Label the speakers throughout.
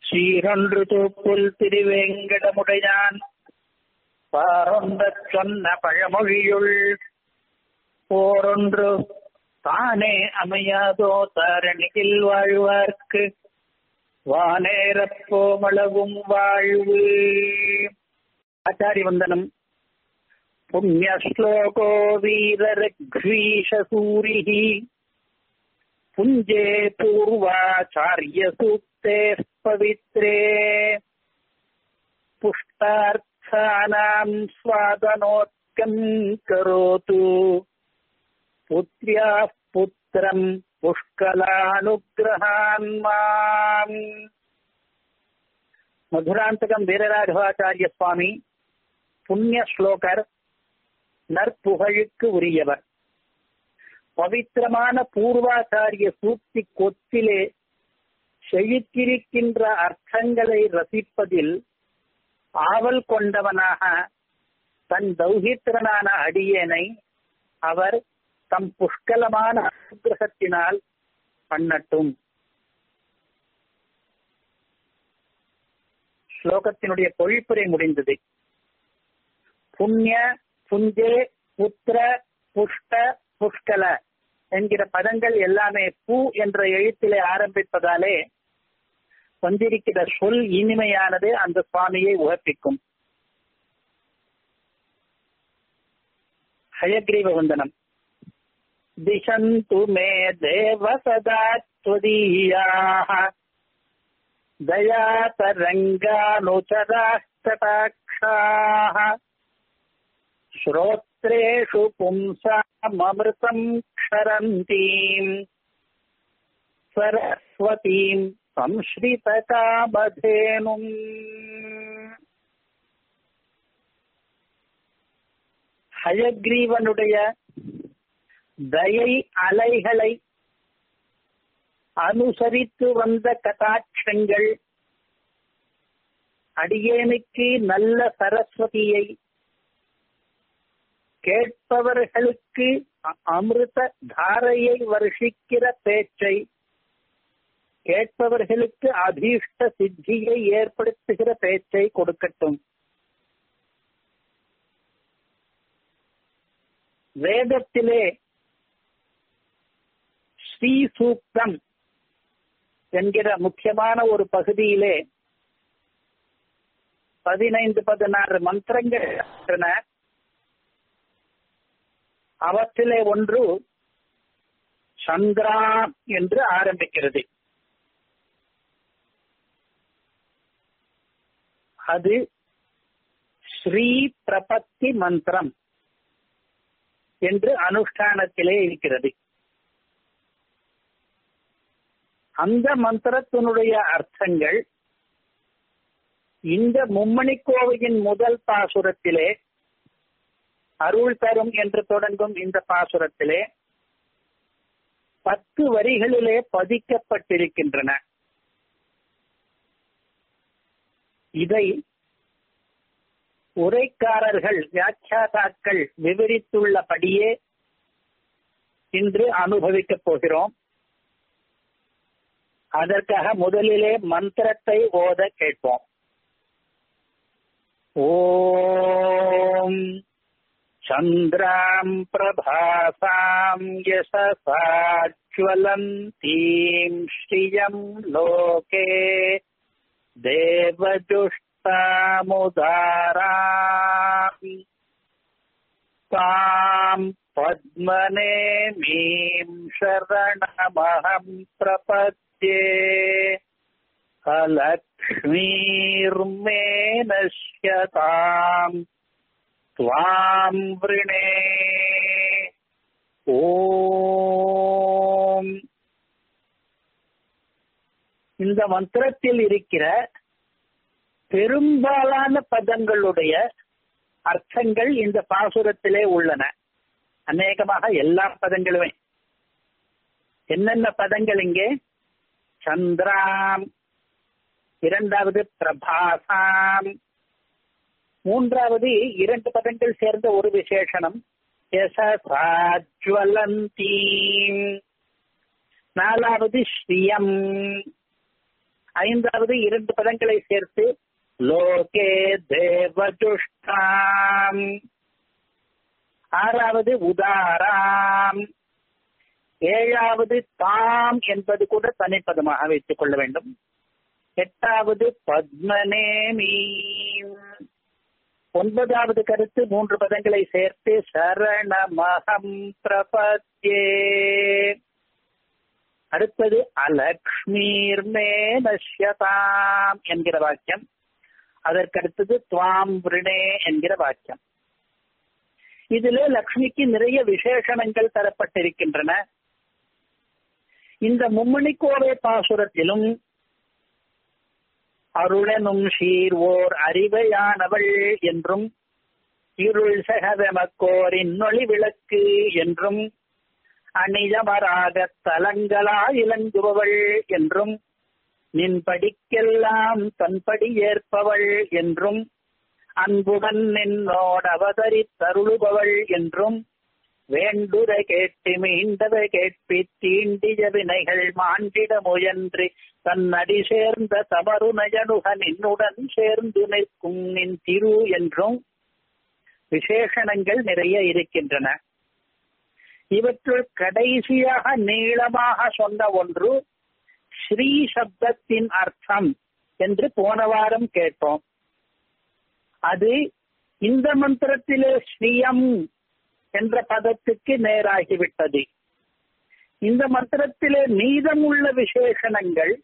Speaker 1: சீரொன்று தூப்புல் திருவேங்கடமுடையான் பாரொன்றச் சொன்ன பழமொழியுள் போரொன்று தானே அமையாதோ தாரணியில் வாழ்வார்க்கு வானேரப் போமளவும் வாழ்வு ஆச்சாரி வந்தனம் पुण्यश्लोको वीररघ्वीशसूरिः पुञ्जे पूर्वाचार्यसूक्तेः पवित्रे पुष्टार्थानाम् स्वादनोत्कम् करोतु पुत्र्याः पुत्रम् पुष्कलानुग्रहान् माम् மதுராந்தகம் வீரராகவாச்சாரிய சுவாமி புண்ணிய ஸ்லோகர் நற்புகழுக்கு உரியவர் பவித்திரமான பூர்வாச்சாரிய சூக்தி கொத்திலே செழித்திருக்கின்ற அர்த்தங்களை ரசிப்பதில் ஆவல் கொண்டவனாக தன் தௌஹித்திரனான அடியேனை அவர் தம் புஷ்கலமான அனுகிரகத்தினால் பண்ணட்டும் ஸ்லோகத்தினுடைய பொழிப்புரை முடிந்தது புண்ணிய புஞ்சே புத்திர புஷ்ட புஷ்கல என்கிற பதங்கள் எல்லாமே பூ என்ற எழுத்திலே ஆரம்பிப்பதாலே வந்திருக்கிற சொல் இனிமையானது அந்த சுவாமியை உகப்பிக்கும் ஹயக்ரீவ வந்தனம் திசந்து மே தேவ சதா त्वदीयाः दयातरङ्गानुचराः कटाक्षाः श्रोत्रेषु पुंसाममृतम् क्षरन्तीम् सरस्वतीम् संश्रितकामधेनुम् ஹயக்ரீவனுடைய தயை அலைகளை அனுசரித்து வந்த கதாட்சங்கள் அடியேனுக்கு நல்ல சரஸ்வதியை கேட்பவர்களுக்கு அமிர்த தாரையை வருஷிக்கிற பேச்சை கேட்பவர்களுக்கு அதீஷ்ட சித்தியை ஏற்படுத்துகிற பேச்சை கொடுக்கட்டும் வேதத்திலே ஸ்ரீ சூக்தம் என்கிற முக்கியமான ஒரு பகுதியிலே பதினைந்து பதினாறு மந்திரங்கள் உள்ளன அவற்றிலே ஒன்று சந்திரா என்று ஆரம்பிக்கிறது அது ஸ்ரீ பிரபத்தி மந்திரம் என்று அனுஷ்டானத்திலே இருக்கிறது அந்த மந்திரத்தினுடைய அர்த்தங்கள் இந்த மும்மணி கோவையின் முதல் பாசுரத்திலே அருள் தரும் என்று தொடங்கும் இந்த பாசுரத்திலே பத்து வரிகளிலே பதிக்கப்பட்டிருக்கின்றன இதை உரைக்காரர்கள் வியாக்கியாதாக்கள் விவரித்துள்ளபடியே இன்று அனுபவிக்கப் போகிறோம் அதற்காக முதலிலே மந்திரத்தை ஓத கேட்போம் ஓம் சந்திராம் பிரபாசாம் யசசாஜ்வலந்தீம் ஸ்ரீயம் லோகே தேவஜுஷ்டாமுதாராம் தாம் பத்மநேமீம் சரணமஹம் பிரபத்யே अलक्ष्मीर्मे नश्यताम् त्वाम् वृणे ஓம் இந்த மந்திரத்தில் இருக்கிற பெரும்பாலான பதங்களுடைய அர்த்தங்கள் இந்த பாசுரத்திலே உள்ளன அநேகமாக எல்லா பதங்களுமே என்னென்ன பதங்கள் இங்கே சந்திராம் இரண்டாவது பிரபாசாம் மூன்றாவது இரண்டு பதங்கள் சேர்ந்த ஒரு விசேஷனம் யசசாஜ்வலந்தீம் நாலாவது ஸ்ரீயம் ஐந்தாவது இரண்டு பதங்களை சேர்த்து லோகே தேவஜுஷ்டாம் ஆறாவது உதாராம் ஏழாவது தாம் என்பது கூட தனிப்பதமாக வைத்துக் கொள்ள வேண்டும் எட்டாவது பத்மநேமி ஒன்பதாவது கருத்து மூன்று பதங்களை சேர்த்து சரணமகம் பிரபத்யே அடுத்தது அலக்ஷ்மீர்மே நஷ்யதாம் என்கிற வாக்கியம் அதற்கடுத்தது துவாம் விருணே என்கிற வாக்கியம் இதிலே லக்ஷ்மிக்கு நிறைய விசேஷணங்கள் தரப்பட்டிருக்கின்றன இந்த மும்மணிக்கோவை பாசுரத்திலும் அருளனும் சீர் ஓர் அறிவையானவள் என்றும் இருள் சகதமக்கோரின் நொழி விளக்கு என்றும் அணியமராக தலங்களா இலங்குபவள் என்றும் நின் படிக்கெல்லாம் தன்படி ஏற்பவள் என்றும் அன்புடன் நின்னோடு அவதரித்தருளுபவள் என்றும் வேண்டுர கேட்டு மீண்டத கேட்பி தீண்டிய வினைகள் மாண்டிட முயன்று தன் அடி சேர்ந்த தமருநயனுக நின்னுடன் சேர்ந்து நிற்கும் நின் திரு என்றும் விசேஷணங்கள் நிறைய இருக்கின்றன இவற்றுள் கடைசியாக நீளமாக சொன்ன ஒன்று ஸ்ரீ சப்தத்தின் அர்த்தம் என்று போன வாரம் கேட்டோம் அது இந்த மந்திரத்திலே ஸ்ரீயம் என்ற பதத்துக்கு நேராகிவிட்டது இந்த மந்திரத்திலே மீதமுள்ள விசேஷணங்கள்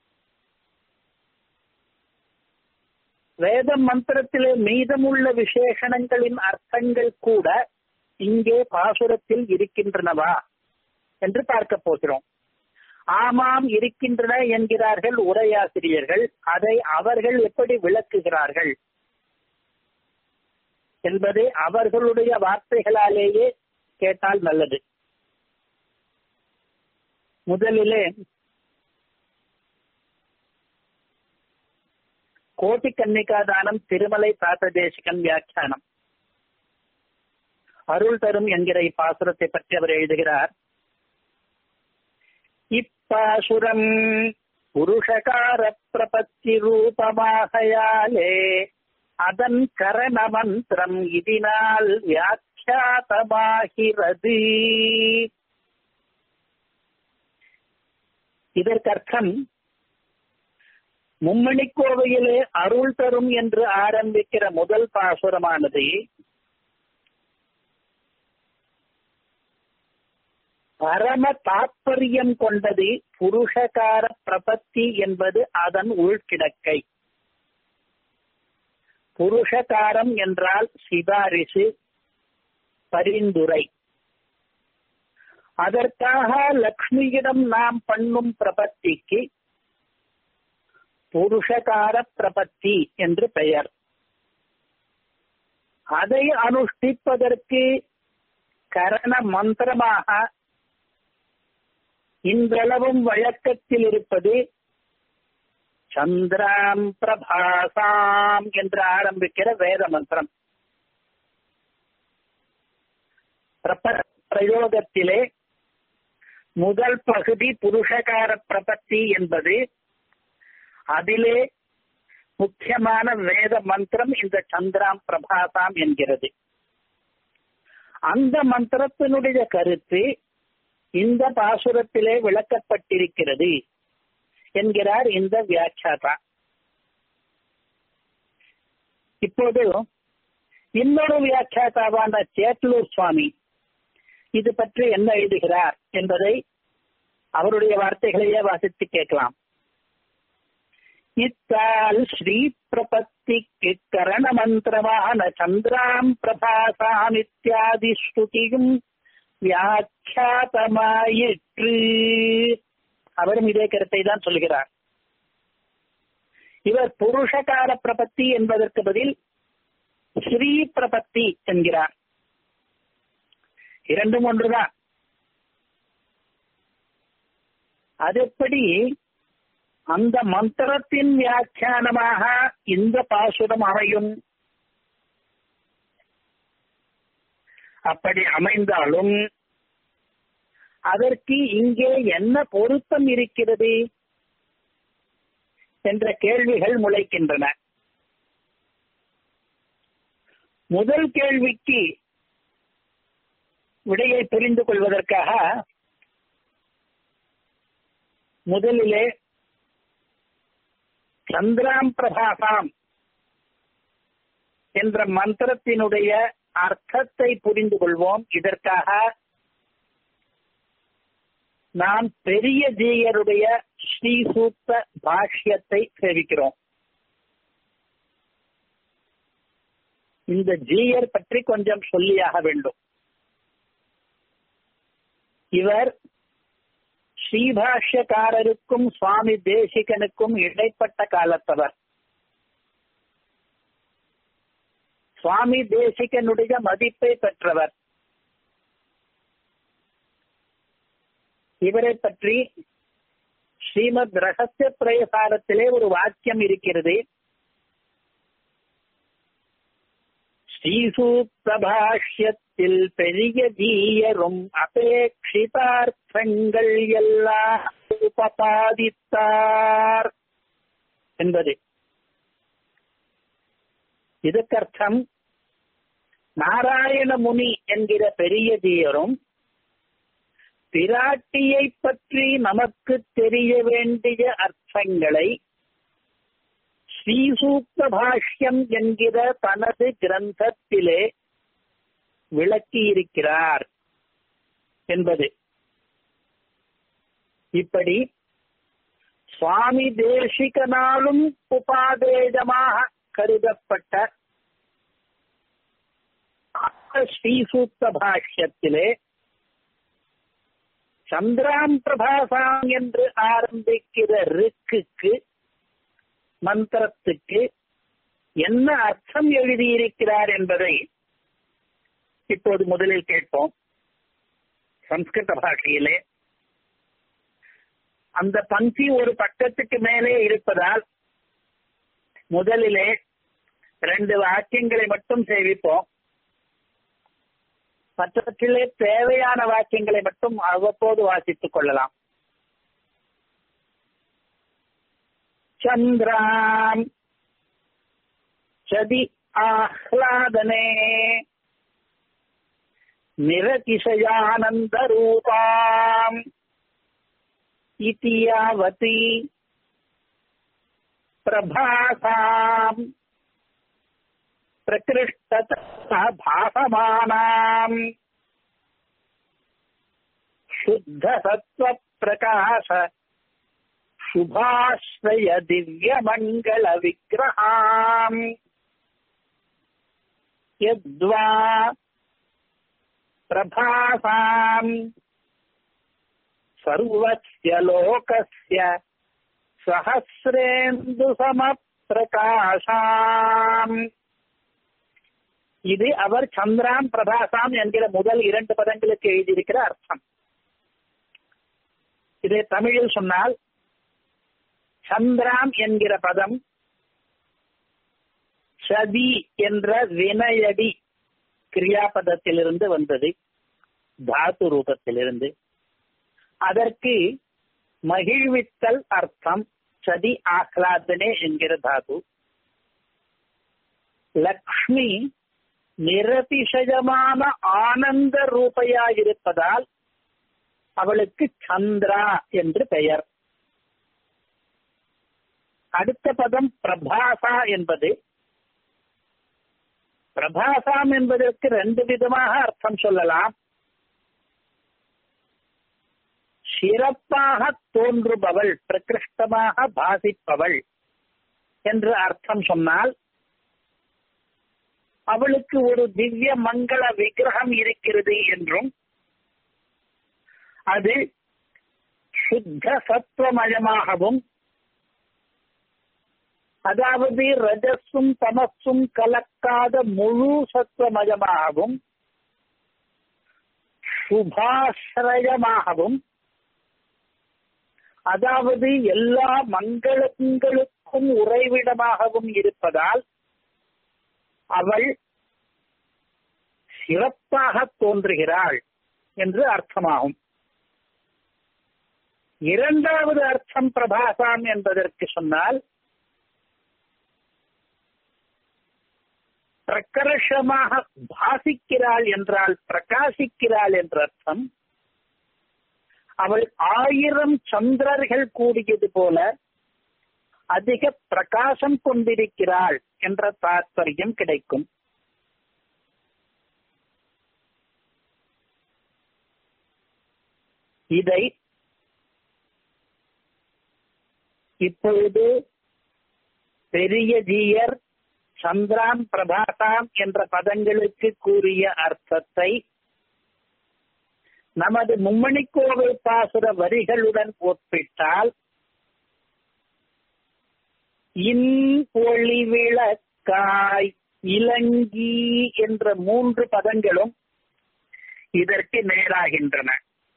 Speaker 1: வேத மந்திரத்திலே மீதமுள்ள விசேஷணங்களின் அர்த்தங்கள் கூட இங்கே பாசுரத்தில் இருக்கின்றனவா என்று பார்க்க போகிறோம் ஆமாம் இருக்கின்றன என்கிறார்கள் உரையாசிரியர்கள் அதை அவர்கள் எப்படி விளக்குகிறார்கள் என்பதை அவர்களுடைய வார்த்தைகளாலேயே கேட்டால் நல்லது முதலிலே கோட்டி கன்னிகாதானம் திருமலை பிராத்ததேசிகன் வியாக்கியானம் அருள் தரும் என்கிற இப்பாசுரத்தை பற்றி அவர் எழுதுகிறார் இப்பாசுரம் புருஷகார பிரபத்தி ரூபமாகையாலே அதன் கரண மந்திரம் இதனால் வியாக்கியாதமாகிறது இதற்கர்த்தம் மும்மணிக்கோவையிலே அருள் தரும் என்று ஆரம்பிக்கிற முதல் பாசுரமானது பரம தாற்பயம் கொண்டது புருஷகார பிரபத்தி என்பது அதன் உள்கிடக்கை புருஷகாரம் என்றால் சிபாரிசு பரிந்துரை அதற்காக லக்ஷ்மியிடம் நாம் பண்ணும் பிரபத்திக்கு புருஷகார பிரபத்தி என்று பெயர் அதை அனுஷ்டிப்பதற்கு கரண மந்திரமாக இன்றளவும் வழக்கத்தில் இருப்பது சந்திராம் பிரபாசாம் என்று ஆரம்பிக்கிற வேத மந்திரம் பிரயோகத்திலே முதல் பகுதி புருஷகார பிரபத்தி என்பது அதிலே முக்கியமான வேத மந்திரம் இந்த சந்திராம் பிரபாசாம் என்கிறது அந்த மந்திரத்தினுடைய கருத்து இந்த பாசுரத்திலே விளக்கப்பட்டிருக்கிறது என்கிறார் இந்த வியாக்கியாதா இப்போது இன்னொரு வியாக்கியாதாவான சேட்லூர் சுவாமி இது பற்றி என்ன எழுதுகிறார் என்பதை அவருடைய வார்த்தைகளையே வாசித்து கேட்கலாம் இத்தால் ஸ்ரீ பிரபத்திக்கு கரண மந்திரமான சந்திராம் பிரபாசாம் இத்தியாதி ஸ்ருதியும் வியாக்கியாதமாயிற்று அவரும் இதே கருத்தை தான் சொல்கிறார் இவர் புருஷகால பிரபத்தி என்பதற்கு பதில் ஸ்ரீ பிரபத்தி என்கிறார் இரண்டும் ஒன்றுதான் அதெப்படி அந்த மந்திரத்தின் வியாக்கியானமாக இந்த பாசுரம் அமையும் அப்படி அமைந்தாலும் அதற்கு இங்கே என்ன பொருத்தம் இருக்கிறது என்ற கேள்விகள் முளைக்கின்றன முதல் கேள்விக்கு விடையை புரிந்து கொள்வதற்காக முதலிலே சந்திராம் பிரபாசாம் என்ற மந்திரத்தினுடைய அர்த்தத்தை புரிந்து கொள்வோம் இதற்காக நாம் பெரிய ஜீயருடைய ஸ்ரீசூத்த பாஷ்யத்தை சேவிக்கிறோம் இந்த ஜீயர் பற்றி கொஞ்சம் சொல்லியாக வேண்டும் இவர் ஸ்ரீபாஷ்யக்காரருக்கும் சுவாமி தேசிகனுக்கும் இடைப்பட்ட காலத்தவர் சுவாமி தேசிகனுடைய மதிப்பை பெற்றவர் இவரை பற்றி ஸ்ரீமத் ரகசிய பிரயசாரத்திலே ஒரு வாக்கியம் இருக்கிறது ஸ்ரீசூத்தபாஷ்யத்தில் பெரிய தீயரும் அபேட்சிதார்த்தங்கள் எல்லாம் உபபாதித்தார் என்பது இதற்கர்த்தம் நாராயண முனி என்கிற பெரிய தீயரும் பிராட்டியை பற்றி நமக்கு தெரிய வேண்டிய அர்த்தங்களை ஸ்ரீசூக்த பாஷ்யம் என்கிற தனது கிரந்தத்திலே விளக்கியிருக்கிறார் என்பது இப்படி சுவாமி தேசிகனாலும் உபாதேஜமாக கருதப்பட்ட ஸ்ரீசூக்த பாஷ்யத்திலே சந்திராம் பிரபாசாம் என்று ஆரம்பிக்கிற ரிக்குக்கு மந்திரத்துக்கு என்ன அர்த்தம் எழுதியிருக்கிறார் என்பதை இப்போது முதலில் கேட்போம் சம்ஸ்கிருத பாஷையிலே அந்த பங்கி ஒரு பக்கத்துக்கு மேலே இருப்பதால் முதலிலே ரெண்டு வாக்கியங்களை மட்டும் சேவிப்போம் மற்றவற்றிலே தேவையான வாக்கியங்களை மட்டும் அவ்வப்போது வாசித்துக் கொள்ளலாம் சந்திராம் சதி ஆஹ்லாதனே நிரதிசயானந்த ரூபாம் இத்தியாவதி பிரபாசாம் प्रकृष्टतः भासमानाम् शुद्धसत्त्वप्रकाश शुभाश्रय दिव्यमङ्गलविग्रहाम् यद्वा प्रभासाम् सर्वस्य लोकस्य सहस्रेन्दुसमप्रकाशाम् இது அவர் சந்திராம் பிரபாசாம் என்கிற முதல் இரண்டு பதங்களுக்கு எழுதியிருக்கிற அர்த்தம் இதை தமிழில் சொன்னால் சந்திராம் என்கிற பதம் சதி என்ற வினயடி கிரியாபதத்திலிருந்து வந்தது தாத்து ரூபத்திலிருந்து அதற்கு மகிழ்வித்தல் அர்த்தம் சதி ஆஹ்லாதனே என்கிற தாது லக்ஷ்மி நிரதிசயமான ஆனந்த ரூபையாயிருப்பதால் அவளுக்கு சந்திரா என்று பெயர் அடுத்த பதம் பிரபாசா என்பது பிரபாசாம் என்பதற்கு ரெண்டு விதமாக அர்த்தம் சொல்லலாம் சிறப்பாக தோன்றுபவள் பிரகிருஷ்டமாக பாசிப்பவள் என்று அர்த்தம் சொன்னால் அவளுக்கு ஒரு திவ்ய மங்கள விக்கிரகம் இருக்கிறது என்றும் அது சுத்த சத்துவமயமாகவும் அதாவது ரஜஸும் தமஸும் கலக்காத முழு சத்துவமயமாகவும் சுபாசிரயமாகவும் அதாவது எல்லா மங்களங்களுக்கும் உறைவிடமாகவும் இருப்பதால் அவள் சிறப்பாக தோன்றுகிறாள் என்று அர்த்தமாகும் இரண்டாவது அர்த்தம் பிரபாசாம் என்பதற்கு சொன்னால் பிரகர்ஷமாக பாசிக்கிறாள் என்றால் பிரகாசிக்கிறாள் என்ற அர்த்தம் அவள் ஆயிரம் சந்திரர்கள் கூடியது போல அதிக பிரகாசம் கொண்டிருக்கிறாள் என்ற தாற்பயம் கிடைக்கும் இதை இப்பொழுது பெரிய ஜீயர் சந்திராம் பிரபாசாம் என்ற பதங்களுக்கு கூறிய அர்த்தத்தை நமது மும்மணிக்கோவை பாசுர வரிகளுடன் ஒப்பிட்டால் இன் ஒளி விளக்காய் இலங்கி என்ற மூன்று பதங்களும் இதற்கு நேராகின்றன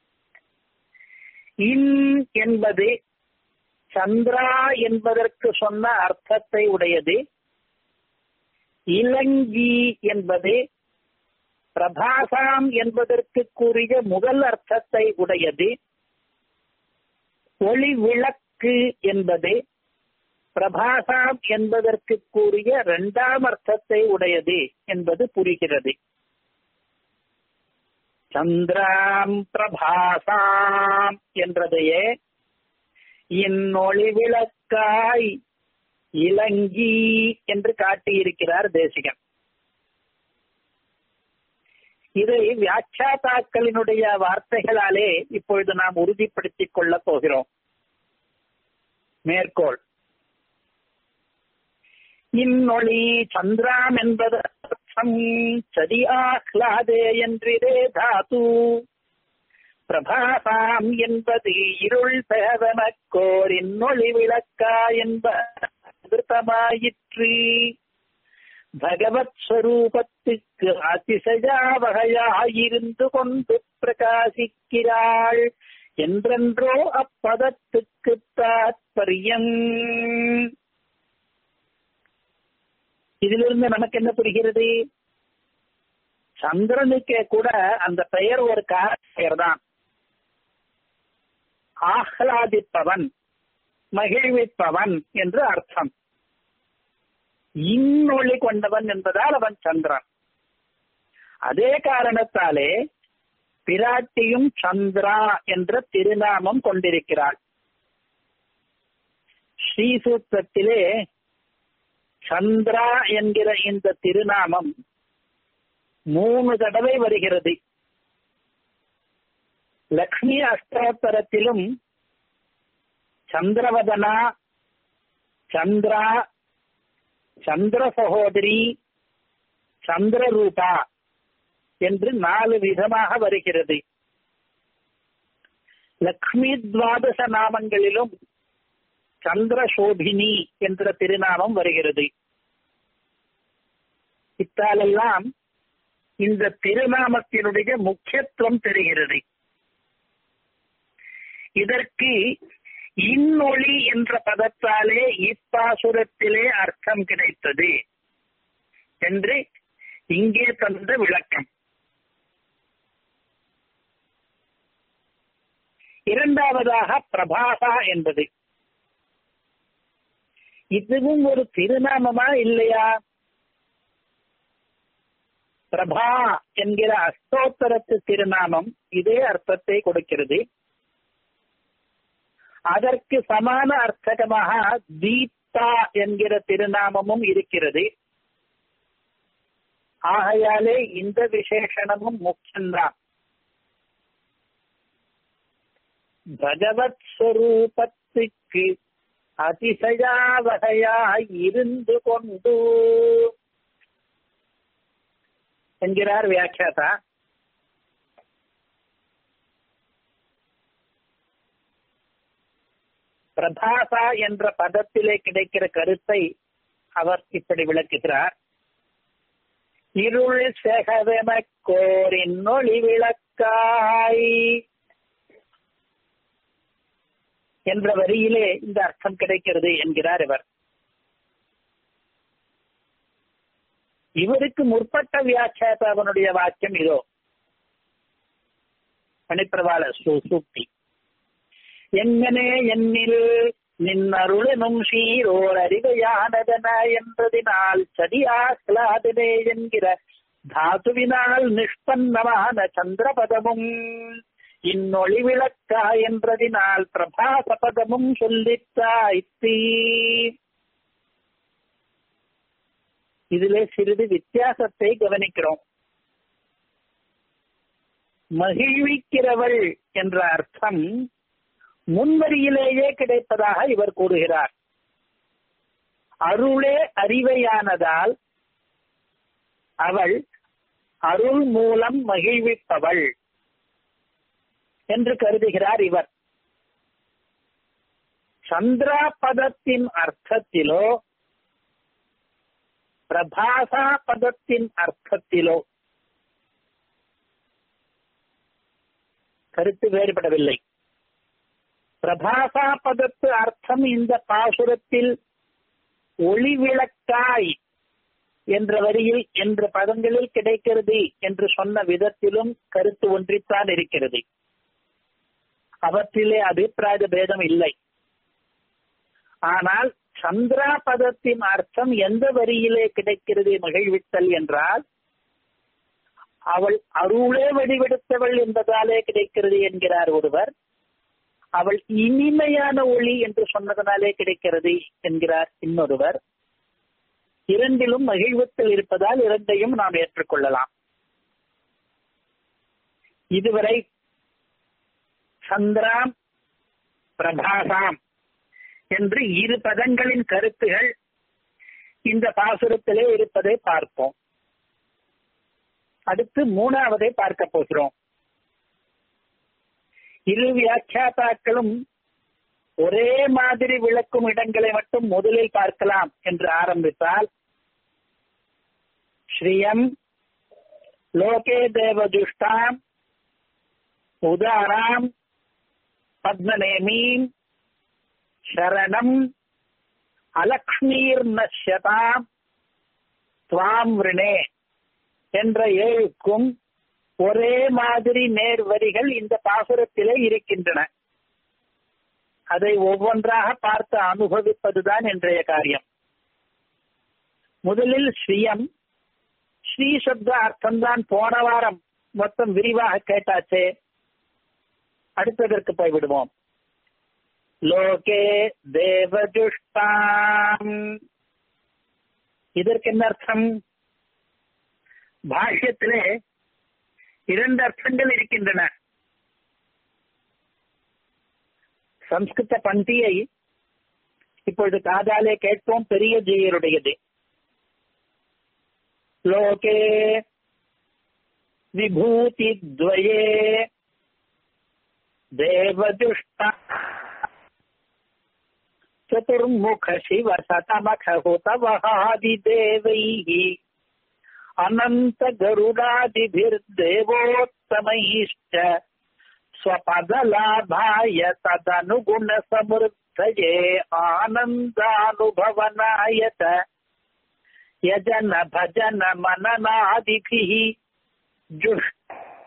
Speaker 1: இன் என்பது சந்திரா என்பதற்கு சொன்ன அர்த்தத்தை உடையது இலங்கி என்பது பிரபாசாம் என்பதற்கு கூறிய முதல் அர்த்தத்தை உடையது ஒளி விளக்கு என்பது பிரபாசாம் என்பதற்கு கூறிய இரண்டாம் அர்த்தத்தை உடையது என்பது புரிகிறது சந்திராம் பிரபாசாம் என்றதையே இன்னொளி விளக்காய் இலங்கி என்று காட்டியிருக்கிறார் தேசிகன் இதை வியாக்கியாதாக்களினுடைய வார்த்தைகளாலே இப்பொழுது நாம் உறுதிப்படுத்திக் கொள்ளப் போகிறோம் மேற்கோள் இன்னொளி சந்திராம் என்பது அர்த்தம் சதி ஆஹ்லாதே என்றிதே தாது பிரபாசாம் என்பது இருள் பேதனக்கோர் இன்னொளி விளக்கா என்ப அதிர்த்தமாயிற்று பகவத் ஸ்வரூபத்துக்கு அதிசயா வகையாயிருந்து கொண்டு பிரகாசிக்கிறாள் என்றென்றோ அப்பதத்துக்கு தாத்பரியம் இதிலிருந்து நமக்கு என்ன புரிகிறது சந்திரனுக்கே கூட அந்த பெயர் ஒரு பெயர் தான் ஆஹ்லாதிப்பவன் மகிழ்விப்பவன் என்று அர்த்தம் இன்னொளி கொண்டவன் என்பதால் அவன் சந்திரன் அதே காரணத்தாலே பிராட்டியும் சந்திரா என்ற திருநாமம் கொண்டிருக்கிறாள் ஸ்ரீசூத்திரத்திலே சந்திரா என்கிற இந்த திருநாமம் மூணு தடவை வருகிறது லக்ஷ்மி அஷ்டோத்தரத்திலும் சந்திரவதனா சந்திரா சந்திர சகோதரி சந்திரரூபா என்று நாலு விதமாக வருகிறது லக்ஷ்மி துவாதச நாமங்களிலும் சந்திர சோபினி என்ற திருநாமம் வருகிறது இத்தாலெல்லாம் இந்த திருநாமத்தினுடைய முக்கியத்துவம் தெரிகிறது இதற்கு இன்னொளி என்ற பதத்தாலே இப்பாசுரத்திலே அர்த்தம் கிடைத்தது என்று இங்கே தந்த விளக்கம் இரண்டாவதாக பிரபாசா என்பது இதுவும் ஒரு திருநாமமா இல்லையா பிரபா என்கிற அஷ்டோத்தரத்து திருநாமம் இதே அர்த்தத்தை கொடுக்கிறது அதற்கு சமான அர்த்தகமாக தீப்தா என்கிற திருநாமமும் இருக்கிறது ஆகையாலே இந்த விசேஷணமும் முக்கியம்தான் பகவத் ஸ்வரூபத்துக்கு அதிசயா வகையாய் இருந்து கொண்டு என்கிறார் வியாக்கியாதா பிரபாசா என்ற பதத்திலே கிடைக்கிற கருத்தை அவர் இப்படி விளக்குகிறார் இருள் செகவென கோரின் ஒளி விளக்காய் என்ற வரியிலே இந்த அர்த்தம் கிடைக்கிறது என்கிறார் இவர் இவருக்கு முற்பட்ட வியாக்கியாதாவனுடைய வாக்கியம் இதோ பணிப்பிரவாள சூக்தி எங்கனே என்னில் நின்னருளனும் சீரோர் அறிவையானதன என்பதினால் சதியாஸ்லாதனே என்கிற தாதுவினால் நிஷ்பன்னமான சந்திரபதமும் இன்னொளி விளக்கா என்றதினால் பிரபாசபதமும் சொல்லித்தாய்த்தீ இதிலே சிறிது வித்தியாசத்தை கவனிக்கிறோம் மகிழ்விக்கிறவள் என்ற அர்த்தம் முன்வரியிலேயே கிடைப்பதாக இவர் கூறுகிறார் அருளே அறிவையானதால் அவள் அருள் மூலம் மகிழ்விப்பவள் என்று கருதுகிறார் இவர் சந்திரா பதத்தின் அர்த்தத்திலோ பிரபாசா பதத்தின் அர்த்தத்திலோ கருத்து வேறுபடவில்லை பிரபாசா பதத்து அர்த்தம் இந்த பாசுரத்தில் ஒளிவிளக்காய் என்ற வரியில் என்ற பதங்களில் கிடைக்கிறது என்று சொன்ன விதத்திலும் கருத்து ஒன்றித்தான் இருக்கிறது அவற்றிலே அபிப்பிராய பேதம் இல்லை ஆனால் சந்திரா பதத்தின் அர்த்தம் எந்த வரியிலே கிடைக்கிறது மகிழ்வித்தல் என்றால் அவள் அருளே வடிவெடுத்தவள் என்பதாலே கிடைக்கிறது என்கிறார் ஒருவர் அவள் இனிமையான ஒளி என்று சொன்னதனாலே கிடைக்கிறது என்கிறார் இன்னொருவர் இரண்டிலும் மகிழ்வுத்தில் இருப்பதால் இரண்டையும் நாம் ஏற்றுக்கொள்ளலாம் இதுவரை சந்திராம் பிரபாசாம் என்று இரு பதங்களின் கருத்துகள் இந்த பாசுரத்திலே இருப்பதை பார்ப்போம் அடுத்து மூணாவதை பார்க்க போகிறோம் இரு வியாக்கியாத்தாக்களும் ஒரே மாதிரி விளக்கும் இடங்களை மட்டும் முதலில் பார்க்கலாம் என்று ஆரம்பித்தால் ஸ்ரீயம் லோகே தேவதுஷ்டாம் உதாராம் பத்மநேமீம் சரணம் அலக்ஷ்மீர் நஷ்யதாம் துவாம் விருணே என்ற ஏழுக்கும் ஒரே மாதிரி நேர் வரிகள் இந்த பாசுரத்திலே இருக்கின்றன அதை ஒவ்வொன்றாக பார்த்து அனுபவிப்பதுதான் இன்றைய காரியம் முதலில் ஸ்ரீயம் ஸ்ரீ சப்த அர்த்தம்தான் போன வாரம் மொத்தம் விரிவாக கேட்டாச்சே அடுத்ததற்கு போய் விடுவோம் லோகே தேவதுஷ்டாம் இதற்கு என்ன அர்த்தம் பாஷ்யத்திலே இரண்டு அர்த்தங்கள் இருக்கின்றன சம்ஸ்கிருத பந்தியை இப்பொழுது காதாலே கேட்போம் பெரிய ஜெயருடையது லோகே விபூதி துவயே தேவதுஷ்டா चतुर्मुख शिव शतमख हुतवहादिदेवैः अनन्त गरुडादिभिर्देवोत्तमैश्च स्वपदलाभाय तदनुगुणसमृद्धये आनन्दानुभवनाय च यजन भजन मननादिभिः जुष्ट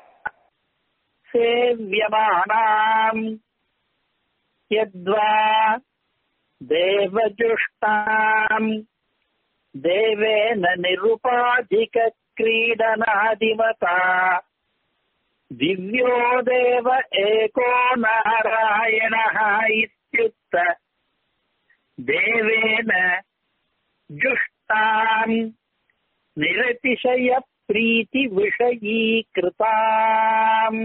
Speaker 1: सेव्यमानाम् यद्वा देवजुष्टाम् देवेन निरुपाधिकक्रीडनादिमता दिव्यो देव एको नारायणः इत्युक्त देवेन जुष्टाम् निरतिशयप्रीतिविषयीकृताम्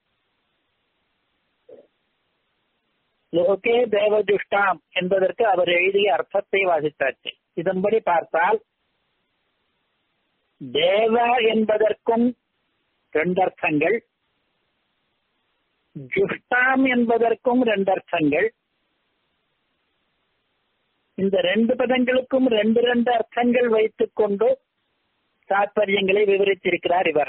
Speaker 1: லோகே தேவதுஷ்டாம் என்பதற்கு அவர் எழுதிய அர்த்தத்தை வாசித்தாச்சு இதன்படி பார்த்தால் தேவ என்பதற்கும் ரெண்டு அர்த்தங்கள் ஜுஷ்டாம் என்பதற்கும் ரெண்டு அர்த்தங்கள் இந்த ரெண்டு பதங்களுக்கும் ரெண்டு ரெண்டு அர்த்தங்கள் வைத்துக் கொண்டு தாற்பயங்களை விவரித்திருக்கிறார் இவர்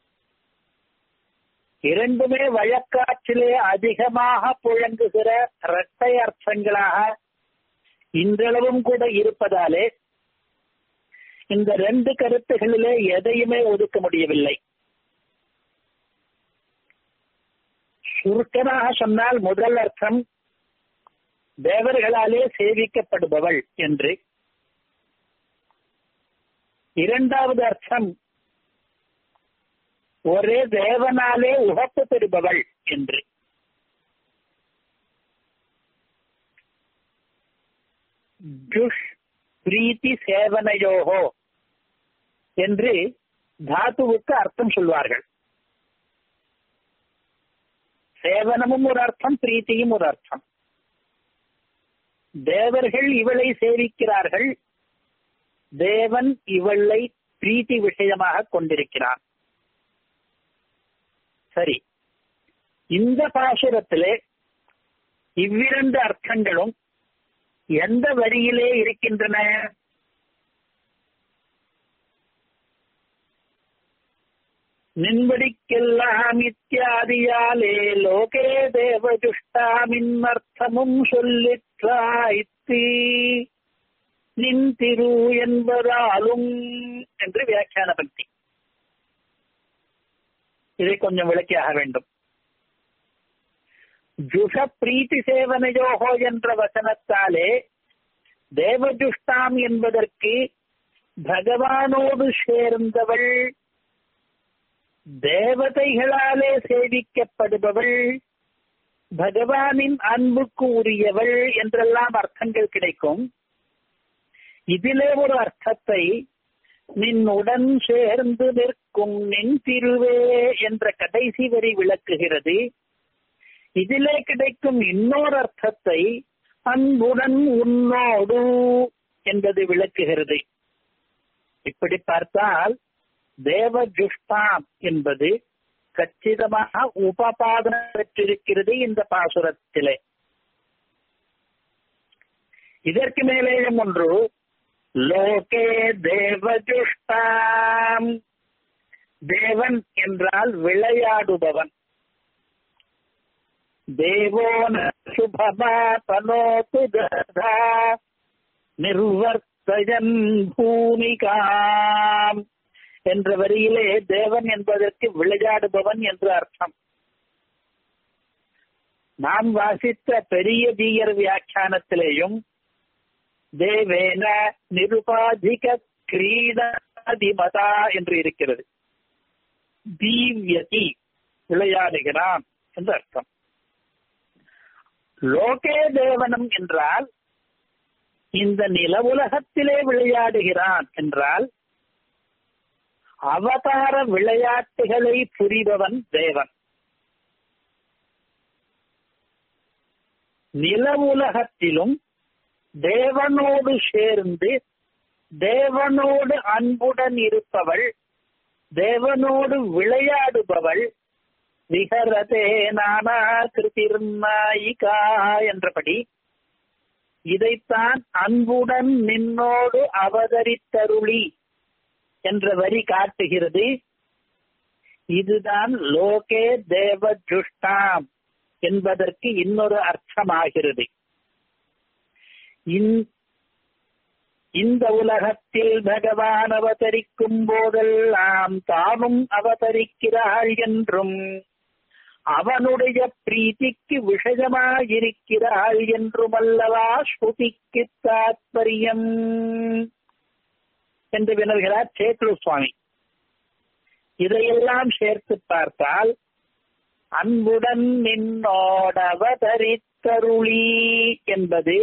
Speaker 1: இரண்டுமே வழக்காற்றிலே அதிகமாக புழங்குகிற இரட்டை அர்த்தங்களாக இன்றளவும் கூட இருப்பதாலே இந்த ரெண்டு கருத்துகளிலே எதையுமே ஒதுக்க முடியவில்லை சுருக்கமாக சொன்னால் முதல் அர்த்தம் தேவர்களாலே சேவிக்கப்படுபவள் என்று இரண்டாவது அர்த்தம் ஒரே தேவனாலே உகப்பு பெறுபவள் என்று ஜுஷ் பிரீத்தி சேவனையோகோ என்று தாத்துவுக்கு அர்த்தம் சொல்வார்கள் சேவனமும் ஒரு அர்த்தம் பிரீத்தியும் ஒரு அர்த்தம் தேவர்கள் இவளை சேவிக்கிறார்கள் தேவன் இவளை பிரீத்தி விஷயமாக கொண்டிருக்கிறான் சரி இந்த பாசுரத்திலே இவ்விரண்டு அர்த்தங்களும் எந்த வரியிலே இருக்கின்றன நின்படிக்கெல்லாம் இத்தியாதியாலே லோகே தேவஜுஷ்டாமின்னர்த்தமும் சொல்லிற்றாய்த்து நின் திரு என்பதாலும் என்று வியாக்கியான பக்தி இதை கொஞ்சம் விளக்கியாக வேண்டும் ஜுஷ பிரீத்தி சேவனையோகோ என்ற வசனத்தாலே தேவஜுஷ்டாம் என்பதற்கு பகவானோடு சேர்ந்தவள் தேவதைகளாலே சேவிக்கப்படுபவள் பகவானின் அன்புக்கு உரியவள் என்றெல்லாம் அர்த்தங்கள் கிடைக்கும் இதிலே ஒரு அர்த்தத்தை நின்னுடன் சேர்ந்து நிற்கும் நின் திருவே என்ற கடைசி வரி விளக்குகிறது இதிலே கிடைக்கும் இன்னொரு அர்த்தத்தை அன்புடன் உன்னோடு என்பது விளக்குகிறது இப்படி பார்த்தால் தேவஜுஷ்டாம் என்பது கச்சிதமாக உபபாதனம் பெற்றிருக்கிறது இந்த பாசுரத்திலே இதற்கு மேலேயும் ஒன்று லோகே தேவஜுஷ்டாம் தேவன் என்றால் விளையாடுபவன் தேவோ சுபமா தனோது கதா நிர்வர்த்தயன் பூமிகாம் என்ற வரியிலே தேவன் என்பதற்கு விளையாடுபவன் என்று அர்த்தம் நாம் வாசித்த பெரிய தீயர் வியாக்கியானத்திலேயும் தேவேன நிருபாதிக கிரீடாதிமதா என்று இருக்கிறது தீவியதி விளையாடுகிறான் என்று அர்த்தம் லோகே தேவனம் என்றால் இந்த நில உலகத்திலே விளையாடுகிறான் என்றால் அவதார விளையாட்டுகளை புரிபவன் தேவன் நில உலகத்திலும் தேவனோடு சேர்ந்து தேவனோடு அன்புடன் இருப்பவள் தேவனோடு விளையாடுபவள் விகரதே நானா கிருதிர்நாயிகா என்றபடி இதைத்தான் அன்புடன் நின்னோடு அவதரித்தருளி என்ற வரி காட்டுகிறது இதுதான் லோகே தேவ ஜுஷ்டாம் என்பதற்கு இன்னொரு அர்த்தமாகிறது இந்த உலகத்தில் பகவான் அவதரிக்கும் போதெல்லாம் தானும் அவதரிக்கிறாள் என்றும் அவனுடைய பிரீத்திக்கு விஷயமாயிருக்கிறாள் என்றும் அல்லவா ஸ்ருதிக்கு தாத்பரியம் என்று வினவுகிறார் சேத்ரு சுவாமி இதையெல்லாம் சேர்த்து பார்த்தால் அன்புடன் நின்னோடவதரித்தருளி என்பது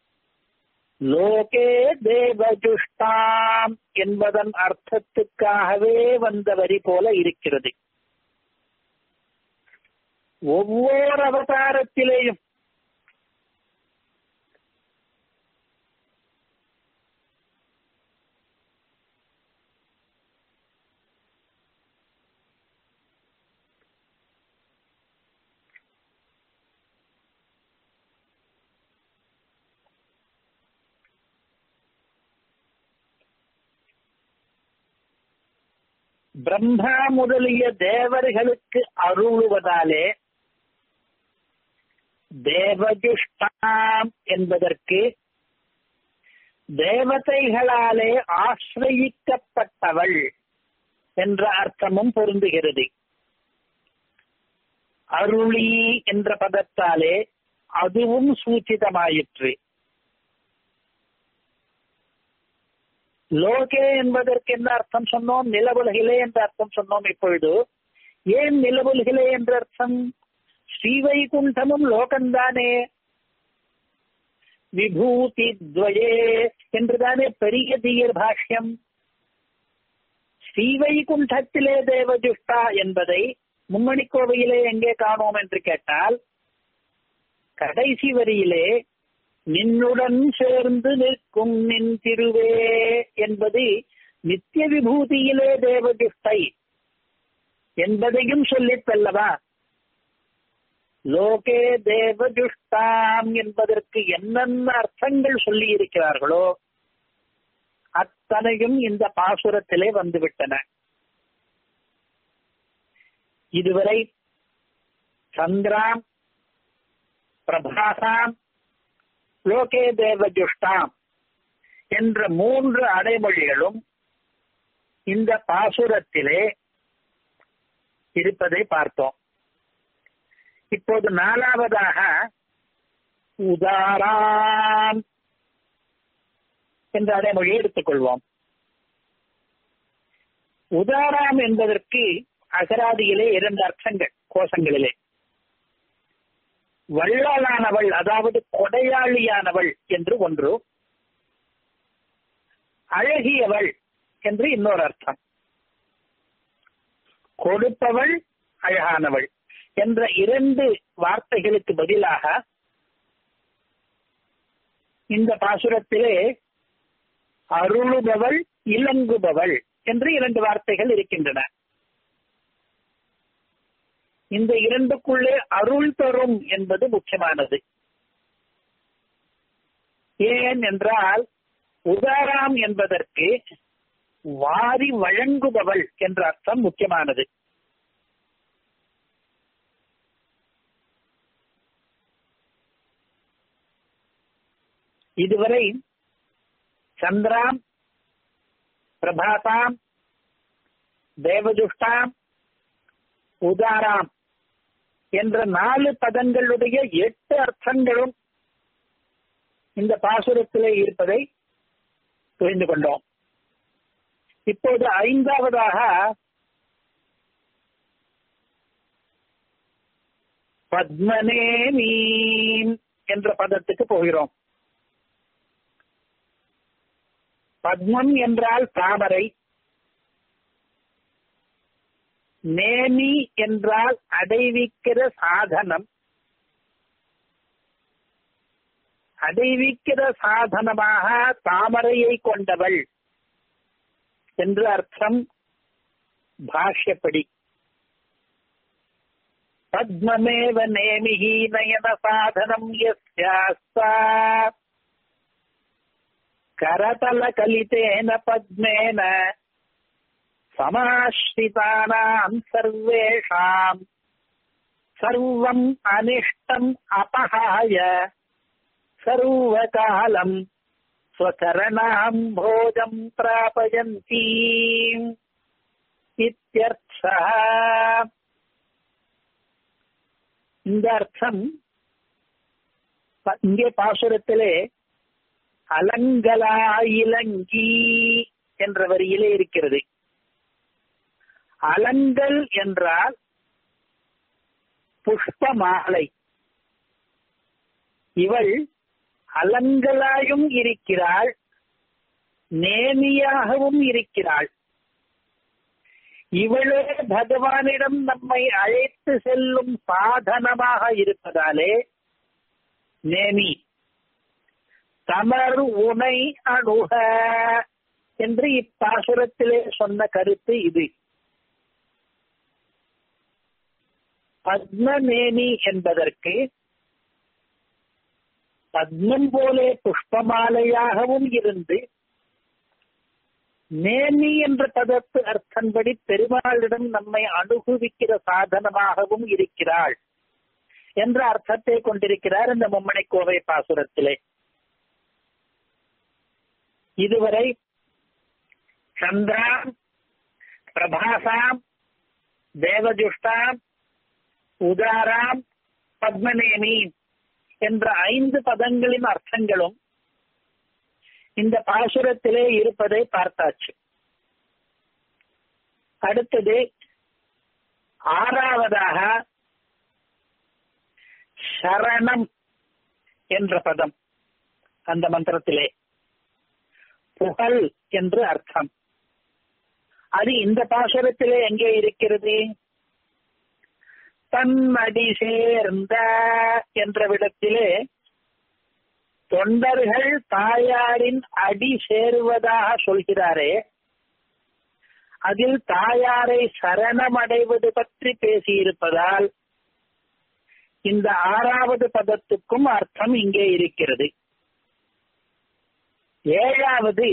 Speaker 1: லோகே தேவஜுஷ்டாம் என்பதன் அர்த்தத்துக்காகவே வந்த வரி போல இருக்கிறது ஒவ்வொரு அவதாரத்திலேயும் பிரம்மா முதலிய தேவர்களுக்கு அருளுவதாலே தேவஜுஷ்டாம் என்பதற்கு தேவதைகளாலே ஆசிரயிக்கப்பட்டவள் என்ற அர்த்தமும் பொருந்துகிறது அருளி என்ற பதத்தாலே அதுவும் சூச்சிதமாயிற்று லோகே என்பதற்கு என்ன அர்த்தம் சொன்னோம் நிலவுலகிலே என்ற அர்த்தம் சொன்னோம் இப்பொழுது ஏன் நிலவுலகிலே என்ற அர்த்தம் ஸ்ரீவைகுண்டமும் லோகந்தானே விபூதி துவயே என்றுதானே பெரிய தீயர் பாஷ்யம் ஸ்ரீவைகுண்டத்திலே தேவஜுஷ்டா என்பதை மும்மணி கோவையிலே எங்கே காணோம் என்று கேட்டால் கடைசி வரியிலே நின்னுடன் சேர்ந்து நிற்கும் நின் திருவே என்பது நித்திய விபூதியிலே தேவஜுஷ்டை என்பதையும் சொல்லித்தல்லவா லோகே தேவஜுஷ்டாம் என்பதற்கு என்னென்ன அர்த்தங்கள் சொல்லி இருக்கிறார்களோ அத்தனையும் இந்த பாசுரத்திலே வந்துவிட்டன இதுவரை சந்திராம் பிரபாசாம் லோகே தேவஜுஷ்டாம் என்ற மூன்று அடைமொழிகளும் இந்த பாசுரத்திலே இருப்பதை பார்த்தோம் இப்போது நாலாவதாக உதாராம் என்ற அடைமொழியை எடுத்துக்கொள்வோம் உதாராம் என்பதற்கு அகராதியிலே இரண்டு அர்த்தங்கள் கோஷங்களிலே வள்ளலானவள் அதாவது கொடையாளியானவள் என்று ஒன்று அழகியவள் என்று இன்னொரு அர்த்தம் கொடுப்பவள் அழகானவள் என்ற இரண்டு வார்த்தைகளுக்கு பதிலாக இந்த பாசுரத்திலே அருளுபவள் இலங்குபவள் என்று இரண்டு வார்த்தைகள் இருக்கின்றன இந்த இரண்டுக்குள்ளே அருள் தரும் என்பது முக்கியமானது ஏன் என்றால் உதாராம் என்பதற்கு வாரி வழங்குபவள் என்ற அர்த்தம் முக்கியமானது இதுவரை சந்திராம் பிரபாதாம் தேவதுஷ்டாம் உதாராம் என்ற நாலு பதங்களுடைய எட்டு அர்த்தங்களும் இந்த பாசுரத்திலே இருப்பதை புரிந்து கொண்டோம் இப்போது ஐந்தாவதாக பத்மனேமீம் என்ற பதத்துக்கு போகிறோம் பத்மம் என்றால் தாமரை நேமி என்றால் அடைவிக்கிற சாதனம் அடைவிக்கிற சாதனமாக தாமரையை கொண்டவள் என்று அர்த்தம் பாஷ்யப்படி பத்மமேவ நேமிஹி நயன சாதனம் யஸ்யாஸ்தா கரதல கலிதேன பத்மேன சமாஸ்ரிதானாம் சர்வேஷாம் சர்வம் அனிஷ்டம் அபகாய சர்வகாலம் ஸ்வகரணாம் போஜம் பிராபயந்தி இத்தியர்த்தः இந்த அர்த்தம் இங்கே பாசுரத்திலே அலங்கலா இலங்கி என்ற வரியிலே இருக்கிறது அலங்கல் என்றால் புஷ்ப மாலை இவள் அலங்கலாயும் இருக்கிறாள் நேமியாகவும் இருக்கிறாள் இவளே பகவானிடம் நம்மை அழைத்து செல்லும் சாதனமாக இருப்பதாலே நேமி தமர் உனை அணுக என்று இப்பாசுரத்திலே சொன்ன கருத்து இது பத்மநேமி என்பதற்கு பத்மம் போலே புஷ்பமாலையாகவும் இருந்து நேமி என்ற பதத்து அர்த்தம்படி பெருமாளிடம் நம்மை அனுபவிக்கிற சாதனமாகவும் இருக்கிறாள் என்ற அர்த்தத்தை கொண்டிருக்கிறார் இந்த மும்மணி கோவை பாசுரத்திலே இதுவரை சந்திராம் பிரபாசாம் தேவஜுஷ்டாம் உதாராம் பத்மநேமி என்ற ஐந்து பதங்களின் அர்த்தங்களும் இந்த பாசுரத்திலே இருப்பதை பார்த்தாச்சு அடுத்தது ஆறாவதாக சரணம் என்ற பதம் அந்த மந்திரத்திலே புகழ் என்று அர்த்தம் அது இந்த பாசுரத்திலே எங்கே இருக்கிறது தன்னடி சேர்ந்த என்ற விடத்திலே தொண்டர்கள் தாயாரின் அடி சேருவதாக சொல்கிறாரே அதில் தாயாரை சரணமடைவது பற்றி பேசியிருப்பதால் இந்த ஆறாவது பதத்துக்கும் அர்த்தம் இங்கே இருக்கிறது ஏழாவது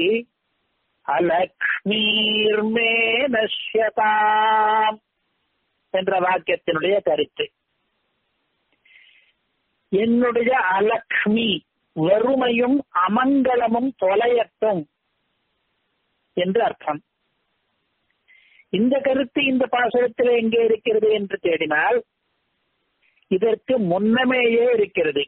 Speaker 1: அலக்ஷ்மீர்மே நஷ்யதாம் என்ற வாக்கியத்தினுடைய கருத்து என்னுடைய அலக்ஷ்மி வறுமையும் அமங்கலமும் தொலையட்டும் என்று அர்த்தம் இந்த கருத்து இந்த பாசுரத்தில் எங்கே இருக்கிறது என்று தேடினால் இதற்கு முன்னமேயே இருக்கிறது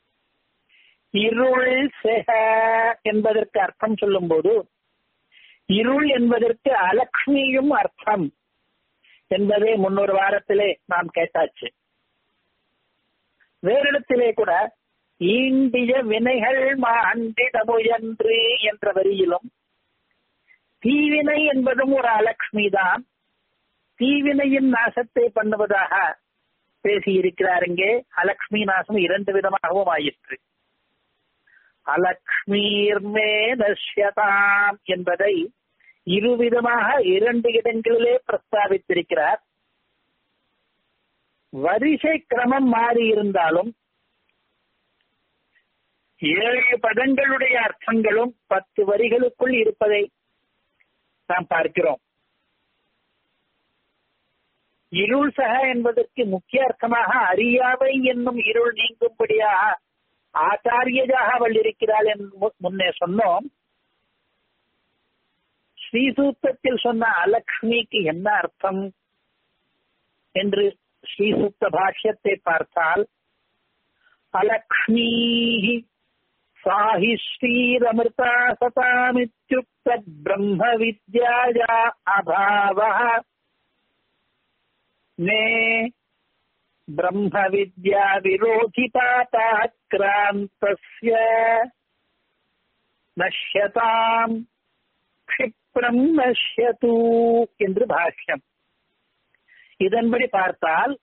Speaker 1: இருள் செக என்பதற்கு அர்த்தம் சொல்லும் போது இருள் என்பதற்கு அலக்ஷ்மியும் அர்த்தம் என்பதை முன்னொரு வாரத்திலே நாம் கேட்டாச்சு வேறிடத்திலே கூட ஈண்டிய வினைகள் மாண்டிட முயன்று என்ற வரியிலும் தீவினை என்பதும் ஒரு அலக்ஷ்மி தான் தீவினையின் நாசத்தை பண்ணுவதாக பேசியிருக்கிறார் இங்கே அலக்ஷ்மி நாசம் இரண்டு விதமாகவும் ஆயிற்று அலக்ஷ்மீர்மே நஷ்யதாம் என்பதை இருவிதமாக இரண்டு இடங்களிலே பிரஸ்தாபித்திருக்கிறார் வரிசை கிரமம் மாறி இருந்தாலும் ஏழு பதங்களுடைய அர்த்தங்களும் பத்து வரிகளுக்குள் இருப்பதை நாம் பார்க்கிறோம் இருள் சக என்பதற்கு முக்கிய அர்த்தமாக அறியாமை என்னும் இருள் நீங்கும்படியாக ஆச்சாரியதாக அவள் இருக்கிறாள் என்று முன்னே சொன்னோம் ஸ்ரீசூத்தத்தில் சொன்ன அலக்ஷ்மிக்கு என்ன அர்த்தம் என்று ஸ்ரீசூத்த பாஷ்யத்தை பார்த்தால் அலக்ஷ்மீ சாஹி ஸ்ரீரமிருதா சதாமித்யுக்த பிரம்ம வித்யாயா அபாவ மே ब्रह्म विद्या विरोधिपाताक्रान्तस्य நஷ்யதாம் க்ஷிப்ரம் நஷ்யது என்று பாஷ்யம் இதன்படி பார்த்தால்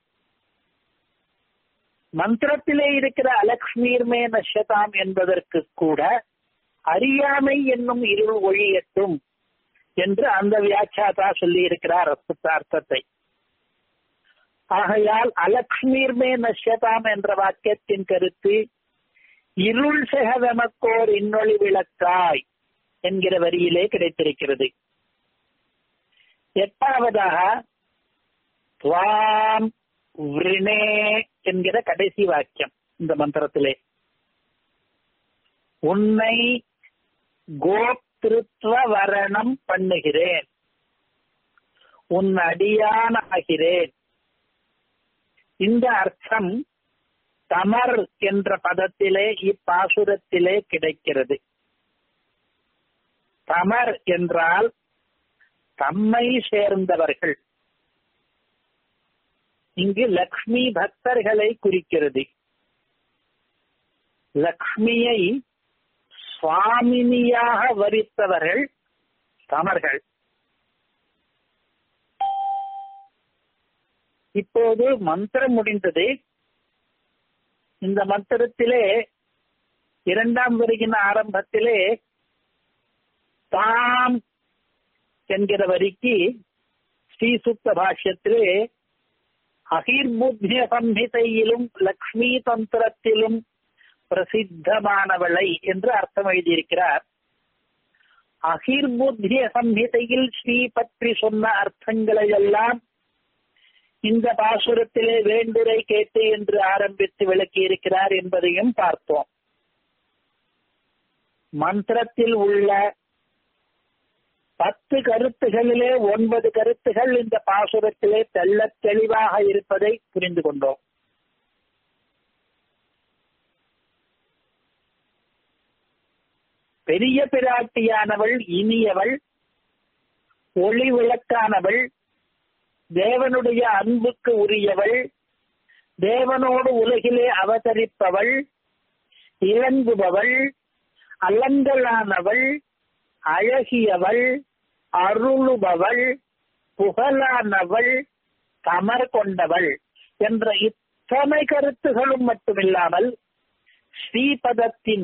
Speaker 1: மந்திரத்திலே இருக்கிற அலக்ஷ்மீர்மே நஷ்யதாம் என்பதற்கு கூட அறியாமை என்னும் இருள் ஒழியட்டும் என்று அந்த வியாக்கியாதா சொல்லி இருக்கிறார் அர்த்தத்தை ஆகையால் அலக்ஷ்மீர்மே நஷ்யதாம் என்ற வாக்கியத்தின் கருத்து இருள் செகவெமக்கோர் இன்னொளி விளக்காய் என்கிற வரியிலே கிடைத்திருக்கிறது எட்டாவதாக துவாம் விருணே என்கிற கடைசி வாக்கியம் இந்த மந்திரத்திலே உன்னை கோப்திருத்வ வரணம் பண்ணுகிறேன் உன் அடியான் ஆகிறேன் இந்த அர்த்தம் தமர் என்ற பதத்திலே இப்பாசுரத்திலே கிடைக்கிறது தமர் என்றால் தம்மை சேர்ந்தவர்கள் இங்கு லக்ஷ்மி பக்தர்களை குறிக்கிறது லக்ஷ்மியை சுவாமினியாக வரித்தவர்கள் தமர்கள் இப்போது மந்திரம் முடிந்தது இந்த மந்திரத்திலே இரண்டாம் வரியின் ஆரம்பத்திலே தாம் என்கிற வரிக்கு ஸ்ரீசுத்த பாஷ்யத்திலே அகிர்புத்திய சம்ஹிதையிலும் லக்ஷ்மி தந்திரத்திலும் பிரசித்தமானவளை என்று அர்த்தம் எழுதியிருக்கிறார் அகிர்புத்திய சம்ஹிதையில் ஸ்ரீ பற்றி சொன்ன அர்த்தங்களை எல்லாம் இந்த பாசுரத்திலே வேண்டுரை கேட்டு என்று ஆரம்பித்து விளக்கி இருக்கிறார் என்பதையும் பார்த்தோம் மந்திரத்தில் உள்ள பத்து கருத்துகளிலே ஒன்பது கருத்துகள் இந்த பாசுரத்திலே தெள்ள தெளிவாக இருப்பதை புரிந்து கொண்டோம் பெரிய பிராட்டியானவள் இனியவள் ஒளி விளக்கானவள் தேவனுடைய அன்புக்கு உரியவள் தேவனோடு உலகிலே அவதரிப்பவள் இறங்குபவள் அலங்கலானவள் அழகியவள் அருளுபவள் புகழானவள் கமர் கொண்டவள் என்ற இத்தனை கருத்துகளும் மட்டுமில்லாமல் ஸ்ரீபதத்தின்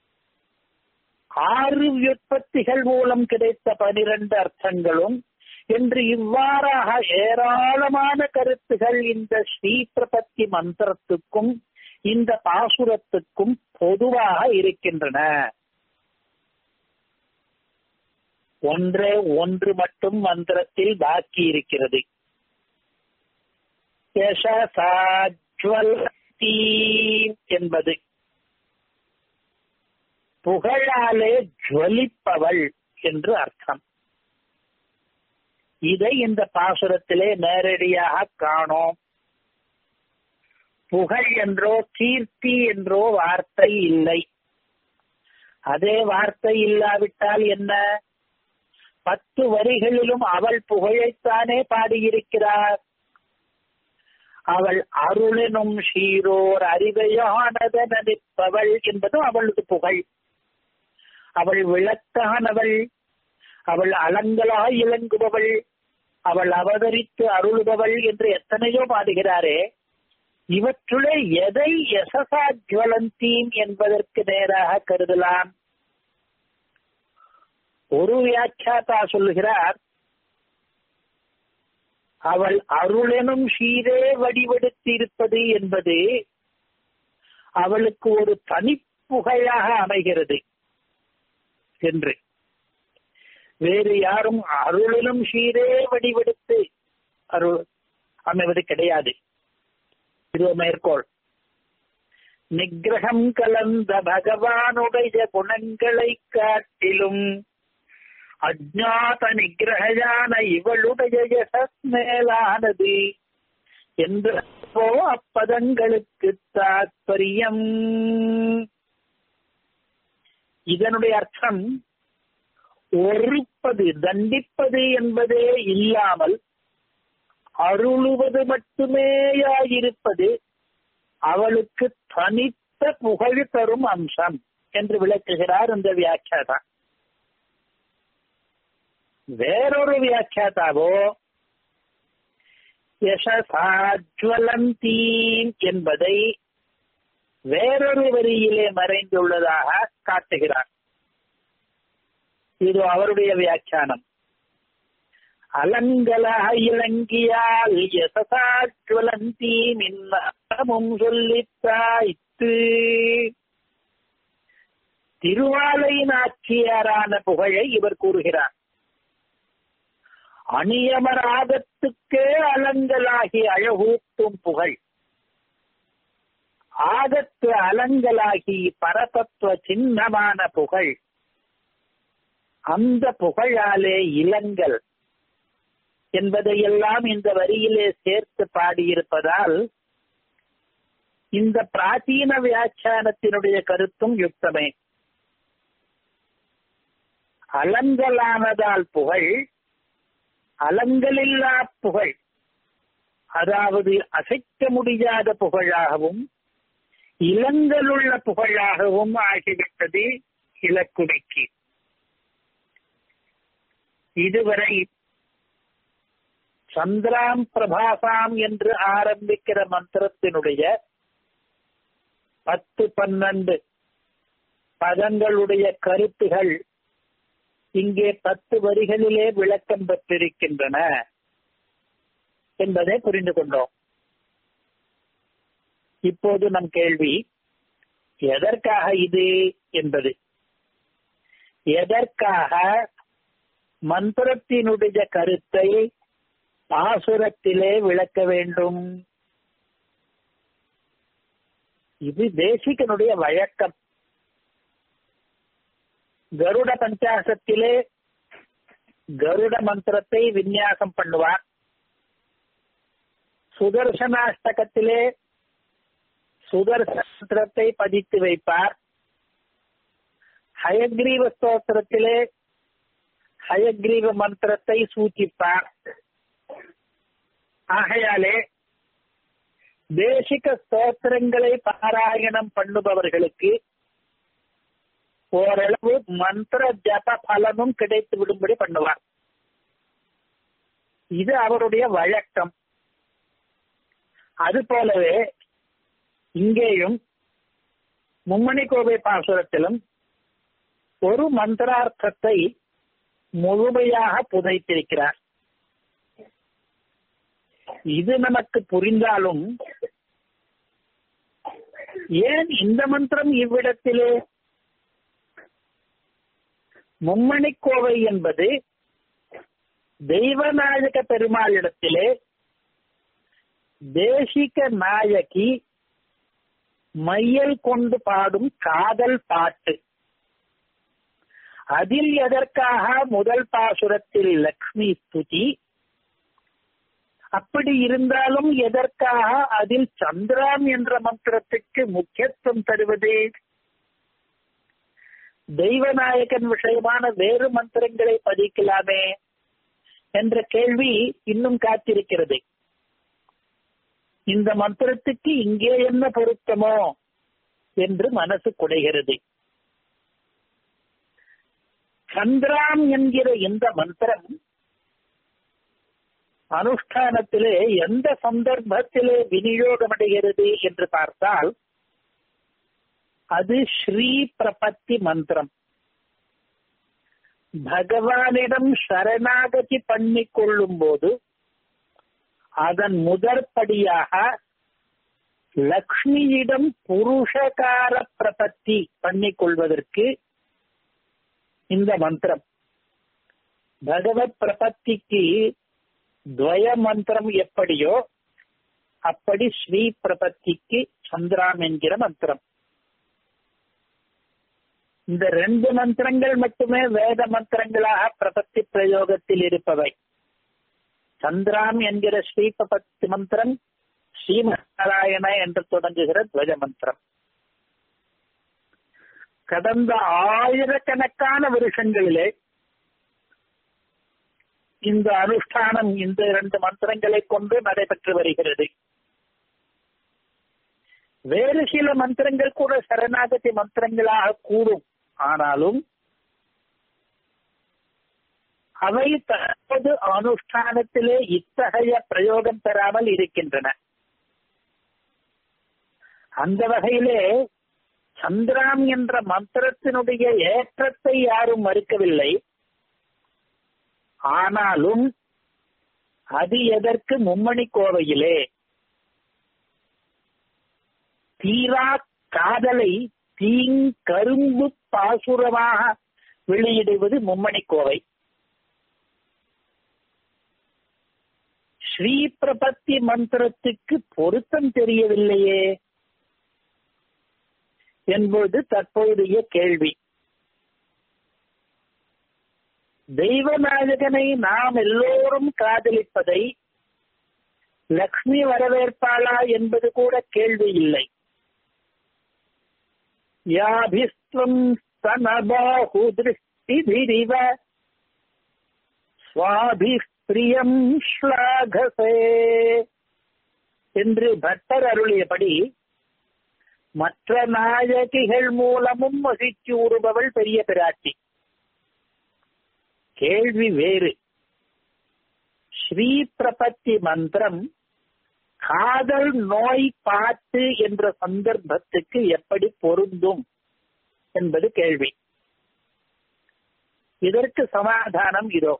Speaker 1: ஆறு வியுற்பத்திகள் மூலம் கிடைத்த பனிரெண்டு அர்த்தங்களும் என்று இவ்வாறாக ஏராளமான கருத்துகள் இந்த ஸ்ரீ பிரபத்தி மந்திரத்துக்கும் இந்த பாசுரத்துக்கும் பொதுவாக இருக்கின்றன ஒன்றே ஒன்று மட்டும் மந்திரத்தில் பாக்கி இருக்கிறது என்பது புகழாலே ஜுவலிப்பவள் என்று அர்த்தம் இதை இந்த பாசுரத்திலே நேரடியாக காணோம் புகழ் என்றோ கீர்த்தி என்றோ வார்த்தை இல்லை அதே வார்த்தை இல்லாவிட்டால் என்ன பத்து வரிகளிலும் அவள் புகழைத்தானே பாடியிருக்கிறார் அவள் அருளினும் ஷீரோர் அறிவையானத நினைப்பவள் என்பதும் அவளுக்கு புகழ் அவள் விளக்கானவள் அவள் அலங்களாய் இளங்குபவள் அவள் அவதரித்து அருளுபவள் என்று எத்தனையோ பாடுகிறாரே இவற்றுளே எதை யசசா ஜுவலந்தீன் என்பதற்கு நேராக கருதலாம் ஒரு வியாக்கியாத்தா சொல்லுகிறார் அவள் அருளெனும் ஷீரே வடிவெடுத்து இருப்பது என்பது அவளுக்கு ஒரு தனிப்புகையாக அமைகிறது என்று வேறு யாரும் அருளிலும் ஷீரே வடிவெடுத்து அருள் அமைவது கிடையாது இது மேற்கோள் நிகிரகம் கலந்த பகவானுடைய குணங்களை காட்டிலும் அஜாத நிகிரகையான இவளுடைய யசஸ் மேலானது என்று அப்பதங்களுக்கு தாத்பரியம் இதனுடைய அர்த்தம் ஒருப்பது தண்டிப்பது என்பதே இல்லாமல் அருளுவது மட்டுமேயாயிருப்பது அவளுக்கு தனித்த புகழ் தரும் அம்சம் என்று விளக்குகிறார் இந்த வியாக்கியாதா வேறொரு வியாக்கியாதாவோ யசசாஜ்வலந்தீன் என்பதை வேறொரு வரியிலே மறைந்துள்ளதாக காட்டுகிறார் இது அவருடைய வியாக்கியானம் அலங்கலாக இலங்கியால் யசசாஜ்வலந்தி மின்னமும் சொல்லித்தாய்த்து திருவாலை நாச்சியாரான புகழை இவர் கூறுகிறார் அணியமராகத்துக்கே அலங்கலாகி அழகூட்டும் புகழ் ஆகத்து அலங்கலாகி பரதத்துவ சின்னமான புகழ் அந்த புகழாலே இளங்கல் என்பதையெல்லாம் இந்த வரியிலே சேர்த்து பாடியிருப்பதால் இந்த பிராச்சீன வியாக்கியானத்தினுடைய கருத்தும் யுக்தமே அலங்கலானதால் புகழ் அலங்கலில்லா புகழ் அதாவது அசைக்க முடியாத புகழாகவும் இளங்கலுள்ள புகழாகவும் ஆகிவிட்டது இலக்குடிக்கு இதுவரை சந்திராம் பிரபாசாம் என்று ஆரம்பிக்கிற மந்திரத்தினுடைய பத்து பன்னெண்டு பதங்களுடைய கருத்துகள் இங்கே பத்து வரிகளிலே விளக்கம் பெற்றிருக்கின்றன என்பதை புரிந்து கொண்டோம் இப்போது நம் கேள்வி எதற்காக இது என்பது எதற்காக மந்திரத்தினுடைய கருத்தை பாசுரத்திலே விளக்க வேண்டும் இது தேசிகனுடைய வழக்கம் கருட பஞ்சாசத்திலே கருட மந்திரத்தை விநியாசம் பண்ணுவார் சுதர்சனாஷ்டகத்திலே சுதர்சன மந்திரத்தை பதித்து வைப்பார் ஹயக்ரீவ ஸ்தோத்திரத்திலே ஹயக்ரீவ மந்திரத்தை சூச்சிப்பார் ஆகையாலே தேசிக ஸ்தோத்திரங்களை பாராயணம் பண்ணுபவர்களுக்கு ஓரளவு மந்திர ஜப பலனும் கிடைத்து விடும்படி பண்ணுவார் இது அவருடைய வழக்கம் அது போலவே இங்கேயும் மும்மணி கோவை பாசுரத்திலும் ஒரு மந்திரார்த்தத்தை முழுமையாக புதைத்திருக்கிறார் இது நமக்கு புரிந்தாலும் ஏன் இந்த மந்திரம் இவ்விடத்திலே மும்மணி கோவை என்பது தெய்வநாயக பெருமாளிடத்திலே தேசிக நாயகி மையல் கொண்டு பாடும் காதல் பாட்டு அதில் எதற்காக முதல் பாசுரத்தில் லக்ஷ்மி ஸ்துதி அப்படி இருந்தாலும் எதற்காக அதில் சந்திராம் என்ற மந்திரத்துக்கு முக்கியத்துவம் தருவது தெய்வநாயகன் விஷயமான வேறு மந்திரங்களை பதிக்கலாமே என்ற கேள்வி இன்னும் காத்திருக்கிறது இந்த மந்திரத்துக்கு இங்கே என்ன பொருத்தமோ என்று மனசு குடைகிறது சந்திராம் என்கிற இந்த மந்திரம் அனுஷ்டானத்திலே எந்த சந்தர்ப்பத்திலே விநியோகமடைகிறது என்று பார்த்தால் அது ஸ்ரீ பிரபத்தி மந்திரம் பகவானிடம் சரணாகதி பண்ணி கொள்ளும் போது அதன் முதற்படியாக லக்ஷ்மியிடம் புருஷகார பிரபத்தி பண்ணிக் கொள்வதற்கு இந்த மந்திரம் பகவத் பிரபத்திக்கு துவய மந்திரம் எப்படியோ அப்படி ஸ்ரீ பிரபத்திக்கு சந்திராம் என்கிற மந்திரம் இந்த ரெண்டு மந்திரங்கள் மட்டுமே வேத மந்திரங்களாக பிரபத்தி பிரயோகத்தில் இருப்பவை சந்திராம் என்கிற ஸ்ரீ பிரபத்தி மந்திரம் ஸ்ரீமநாராயண என்று தொடங்குகிற துவஜ மந்திரம் கடந்த ஆயிரக்கணக்கான வருஷங்களிலே இந்த அனுஷ்டானம் இந்த இரண்டு மந்திரங்களை கொண்டு நடைபெற்று வருகிறது வேறு சில மந்திரங்கள் கூட சரணாகதி மந்திரங்களாக கூடும் ஆனாலும் அவை தற்போது அனுஷ்டானத்திலே இத்தகைய பிரயோகம் பெறாமல் இருக்கின்றன அந்த வகையிலே சந்திராம் என்ற மந்திரத்தினுடைய ஏற்றத்தை யாரும் மறுக்கவில்லை ஆனாலும் அது எதற்கு மும்மணி கோவையிலே தீரா காதலை தீங்கரும்பு பாசுரமாக வெளியிடுவது மும்மணி கோவை ஸ்ரீ பிரபத்தி மந்திரத்துக்கு பொருத்தம் தெரியவில்லையே என்பது தற்போதைய கேள்வி தெய்வநாயகனை நாம் எல்லோரும் காதலிப்பதை லக்ஷ்மி வரவேற்பாளா என்பது கூட கேள்வி இல்லை யாபிஸ்வம் ஸ்தனபாஹு திருஷ்டிபிரிவ சுவாபி பிரியம் ஸ்லாகசே என்று பட்டர் அருளியபடி மற்ற நாயகிகள் மூலமும் மகிழ்ச்சி உறுபவள் பெரிய பிராட்டி கேள்வி வேறு ஸ்ரீ பிரபத்தி மந்திரம் காதல் நோய் பாட்டு என்ற சந்தர்ப்பத்துக்கு எப்படி பொருந்தும் என்பது கேள்வி இதற்கு சமாதானம் இதோ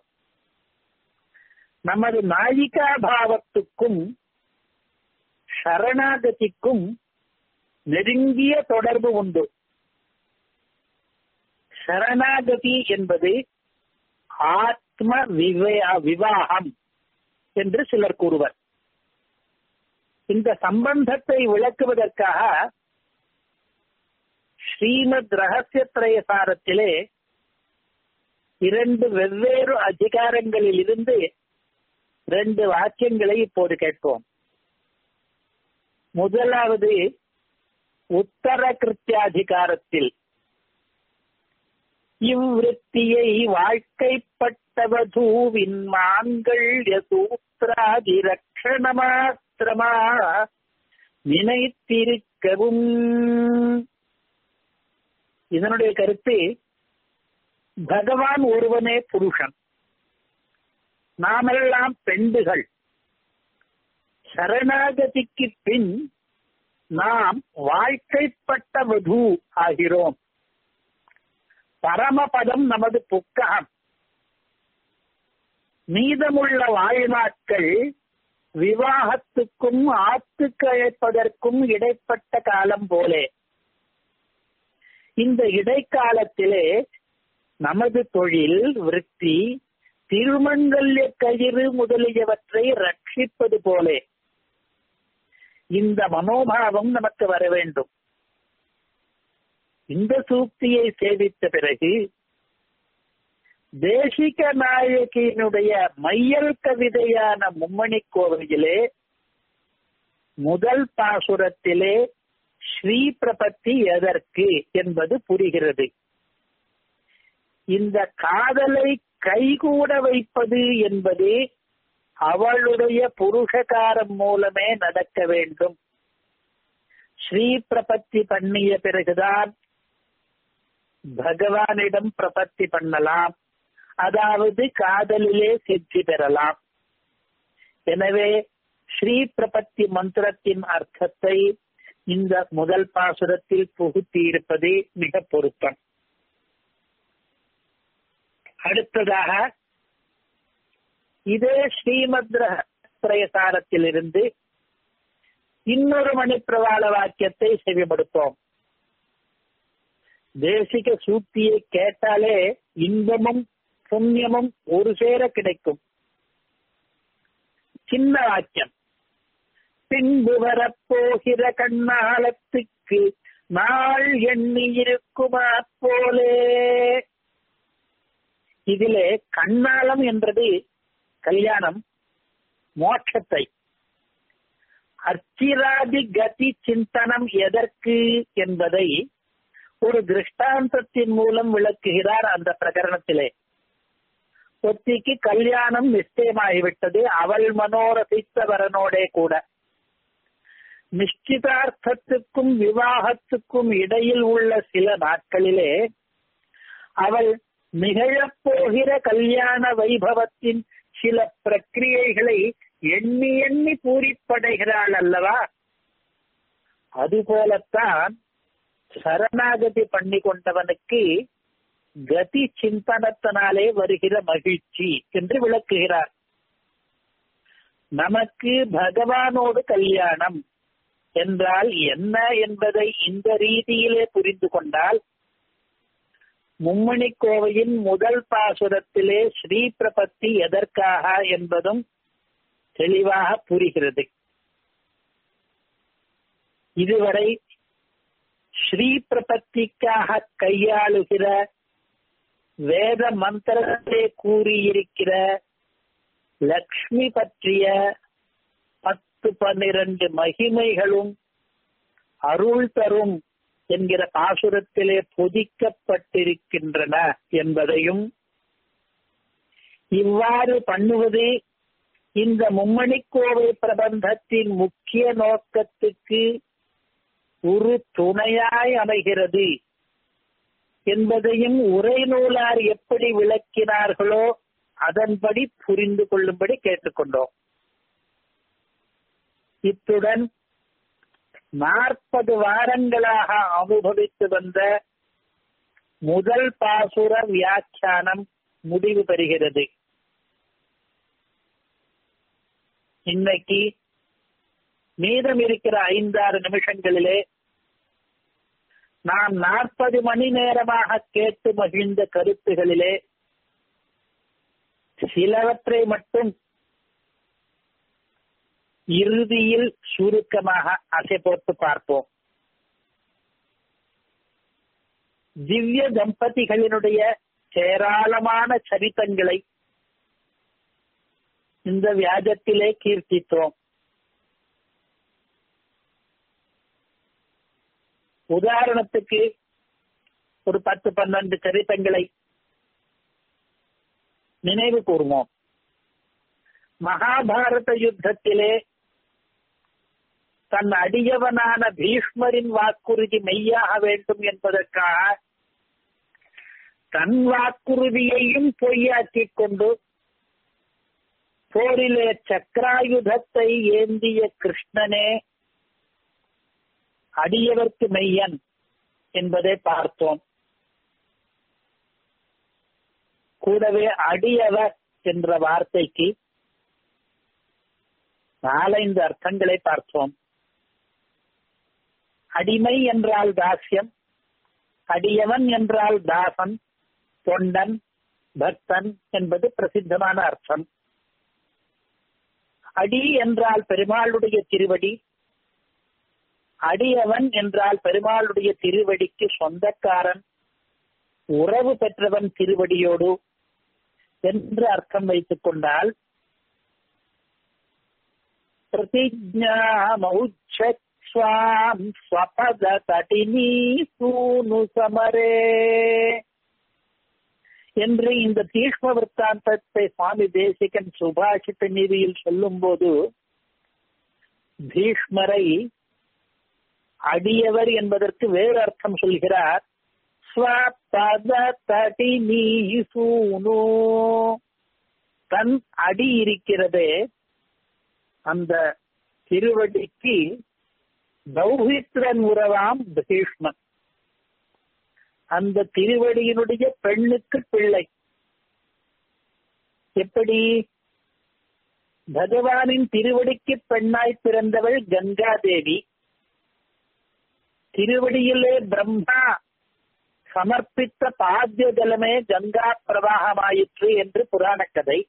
Speaker 1: நமது நாயிகா பாவத்துக்கும் சரணாகதிக்கும் நெருங்கிய தொடர்பு உண்டு சரணாகதி என்பது ஆத்ம விவாகம் என்று சிலர் கூறுவர் இந்த சம்பந்தத்தை விளக்குவதற்காக ஸ்ரீமத் ரகசிய சாரத்திலே இரண்டு வெவ்வேறு அதிகாரங்களில் இருந்து ரெண்டு வாக்கியங்களை இப்போது கேட்போம் முதலாவது உத்தர கிருத்தியாதிகாரத்தில் இவ்விருத்தியை வாழ்க்கைப்பட்டவதூவின் மாங்கல்ய சூத்ராதி ரக்ஷண மாத்திரமா நினைத்திருக்கவும் இதனுடைய கருத்து பகவான் ஒருவனே புருஷன் நாமெல்லாம் பெண்டுகள் சரணாகதிக்கு பின் நாம் வாழ்க்கைப்பட்ட வது ஆகிறோம் பரமபதம் நமது புக்ககம் மீதமுள்ள வாழ்நாட்கள் விவாகத்துக்கும் ஆத்துக்கு அழைப்பதற்கும் இடைப்பட்ட காலம் போலே இந்த இடைக்காலத்திலே நமது தொழில் விருத்தி திருமங்கல்ய கயிறு முதலியவற்றை ரட்சிப்பது போலே இந்த மனோபாவம் நமக்கு வர வேண்டும் இந்த சூக்தியை சேவித்த பிறகு தேசிக நாயகியினுடைய மையல் கவிதையான மும்மணி கோவிலே முதல் பாசுரத்திலே ஸ்ரீ பிரபத்தி எதற்கு என்பது புரிகிறது இந்த காதலை கைகூட வைப்பது என்பது அவளுடைய புருஷகாரம் மூலமே நடக்க வேண்டும் ஸ்ரீ பிரபத்தி பண்ணிய பிறகுதான் பகவானிடம் பிரபத்தி பண்ணலாம் அதாவது காதலிலே சித்தி பெறலாம் எனவே ஸ்ரீ பிரபத்தி மந்திரத்தின் அர்த்தத்தை இந்த முதல் பாசுரத்தில் புகுத்தி இருப்பது மிக பொருத்தம் அடுத்ததாக இதே ஸ்ரீமத் பிரயசாரத்திலிருந்து இன்னொரு மணி பிரவாள வாக்கியத்தை செவிமடுத்தோம் தேசிக சூக்தியை கேட்டாலே இன்பமும் புண்ணியமும் ஒரு சேர கிடைக்கும் சின்ன வாக்கியம் பின்பு வரப்போகிற கண்ணாலத்துக்கு நாள் எண்ணி இருக்குமா போலே இதிலே கண்ணாலம் என்றது கல்யாணம் மோட்சத்தை அர்ச்சிராதி கதி சிந்தனம் எதற்கு என்பதை ஒரு திருஷ்டாந்தத்தின் மூலம் விளக்குகிறார் அந்த பிரகரணத்திலே ஒத்திக்கு கல்யாணம் நிச்சயமாகிவிட்டது அவள் மனோரசித்தவரனோடே கூட நிச்சிதார்த்தத்துக்கும் விவாகத்துக்கும் இடையில் உள்ள சில நாட்களிலே அவள் நிகழப்போகிற கல்யாண வைபவத்தின் சில பிரக்கிரியைகளை எண்ணி எண்ணி பூரிப்படைகிறாள் அல்லவா அதுபோலத்தான் சரணாகதி பண்ணி கொண்டவனுக்கு கதி சிந்தனத்தினாலே வருகிற மகிழ்ச்சி என்று விளக்குகிறார் நமக்கு பகவானோடு கல்யாணம் என்றால் என்ன என்பதை இந்த ரீதியிலே புரிந்து கொண்டால் மும்மணி கோவையின் முதல் பாசுரத்திலே ஸ்ரீ பிரபத்தி எதற்காக என்பதும் தெளிவாக புரிகிறது இதுவரை ஸ்ரீ பிரபத்திக்காக கையாளுகிற வேத மந்திரத்திலே கூறியிருக்கிற லக்ஷ்மி பற்றிய பத்து பன்னிரண்டு மகிமைகளும் அருள் தரும் என்கிற பாசுரத்திலே பொதிக்கப்பட்டிருக்கின்றன என்பதையும் இவ்வாறு பண்ணுவது இந்த மும்மணிக்கோவை பிரபந்தத்தின் முக்கிய நோக்கத்துக்கு ஒரு துணையாய் அமைகிறது என்பதையும் உரைநூலார் எப்படி விளக்கினார்களோ அதன்படி புரிந்து கொள்ளும்படி கேட்டுக்கொண்டோம் இத்துடன் நாற்பது வாரங்களாக அனுபவித்து வந்த முதல் பாசுர வியாக்கியானம் முடிவு பெறுகிறது இன்னைக்கு மீதம் இருக்கிற ஐந்தாறு நிமிஷங்களிலே நாம் நாற்பது மணி நேரமாக கேட்டு மகிழ்ந்த கருத்துகளிலே சிலவற்றை மட்டும் இறுதியில் சுருக்கமாக அசை போட்டு பார்ப்போம் திவ்ய தம்பதிகளினுடைய ஏராளமான சரித்தங்களை இந்த வியாஜத்திலே கீர்த்தித்தோம் உதாரணத்துக்கு ஒரு பத்து பன்னெண்டு சரித்தங்களை நினைவு கூர்வோம் மகாபாரத யுத்தத்திலே தன் அடியவனான பீஷ்மரின் வாக்குறுதி மெய்யாக வேண்டும் என்பதற்காக தன் வாக்குறுதியையும் பொய்யாக்கிக் கொண்டு போரிலே சக்கராயுதத்தை ஏந்திய கிருஷ்ணனே அடியவர்க்கு மெய்யன் என்பதை பார்த்தோம் கூடவே அடியவர் என்ற வார்த்தைக்கு நாலைந்து அர்த்தங்களை பார்த்தோம் அடிமை என்றால் தாசியம் அடியவன் என்றால் தாசன் தொண்டன் பக்தன் என்பது பிரசித்தமான அர்த்தம் அடி என்றால் பெருமாளுடைய திருவடி அடியவன் என்றால் பெருமாளுடைய திருவடிக்கு சொந்தக்காரன் உறவு பெற்றவன் திருவடியோடு என்று அர்த்தம் வைத்துக் கொண்டால் பிரதிஜாமௌச்சாம் ஸ்வபத தடினி சூனு சமரே என்று இந்த தீஷ்ம விற்த்தாந்தத்தை சுவாமி தேசிகன் சுபாஷித்த நீதியில் சொல்லும் போது பீஷ்மரை அடியவர் என்பதற்கு வேறு அர்த்தம் சொல்கிறார் ஸ்வபத தடினி சூனு தன் அடி இருக்கிறதே அந்த திருவடிக்கு தௌஹித்ரன் உறவாம் பீஷ்மன் அந்த திருவடியினுடைய பெண்ணுக்கு பிள்ளை எப்படி பகவானின் திருவடிக்கு பெண்ணாய் பிறந்தவள் கங்கா தேவி திருவடியிலே பிரம்மா சமர்ப்பித்த பாத்திய ஜலமே கங்கா பிரவாகமாயிற்று என்று புராண கதை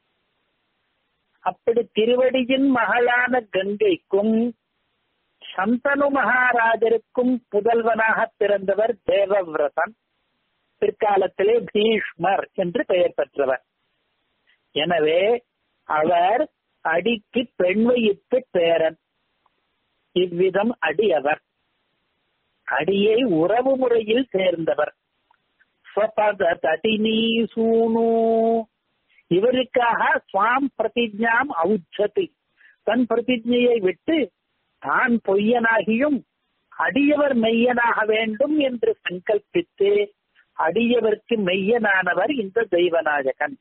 Speaker 1: அப்படி திருவடியின் மகளான கங்கைக்கும் சந்தனு மகாராஜருக்கும் புதல்வனாக பிறந்தவர் தேவவிரதன் பிற்காலத்திலே பீஷ்மர் என்று பெயர் பெற்றவர் எனவே அவர் அடிக்கு பெண் வைத்து பேரன் இவ்விதம் அடியவர் அடியை உறவு முறையில் சேர்ந்தவர் சூனு இவருக்காக சுவாம் பிரதிஜாம் அவுச்சதி தன் பிரதிஜையை விட்டு தான் பொய்யனாகியும் அடியவர் மெய்யனாக வேண்டும் என்று சங்கல்பித்து அடியவர்க்கு மெய்யனானவர் இந்த தெய்வநாயகன்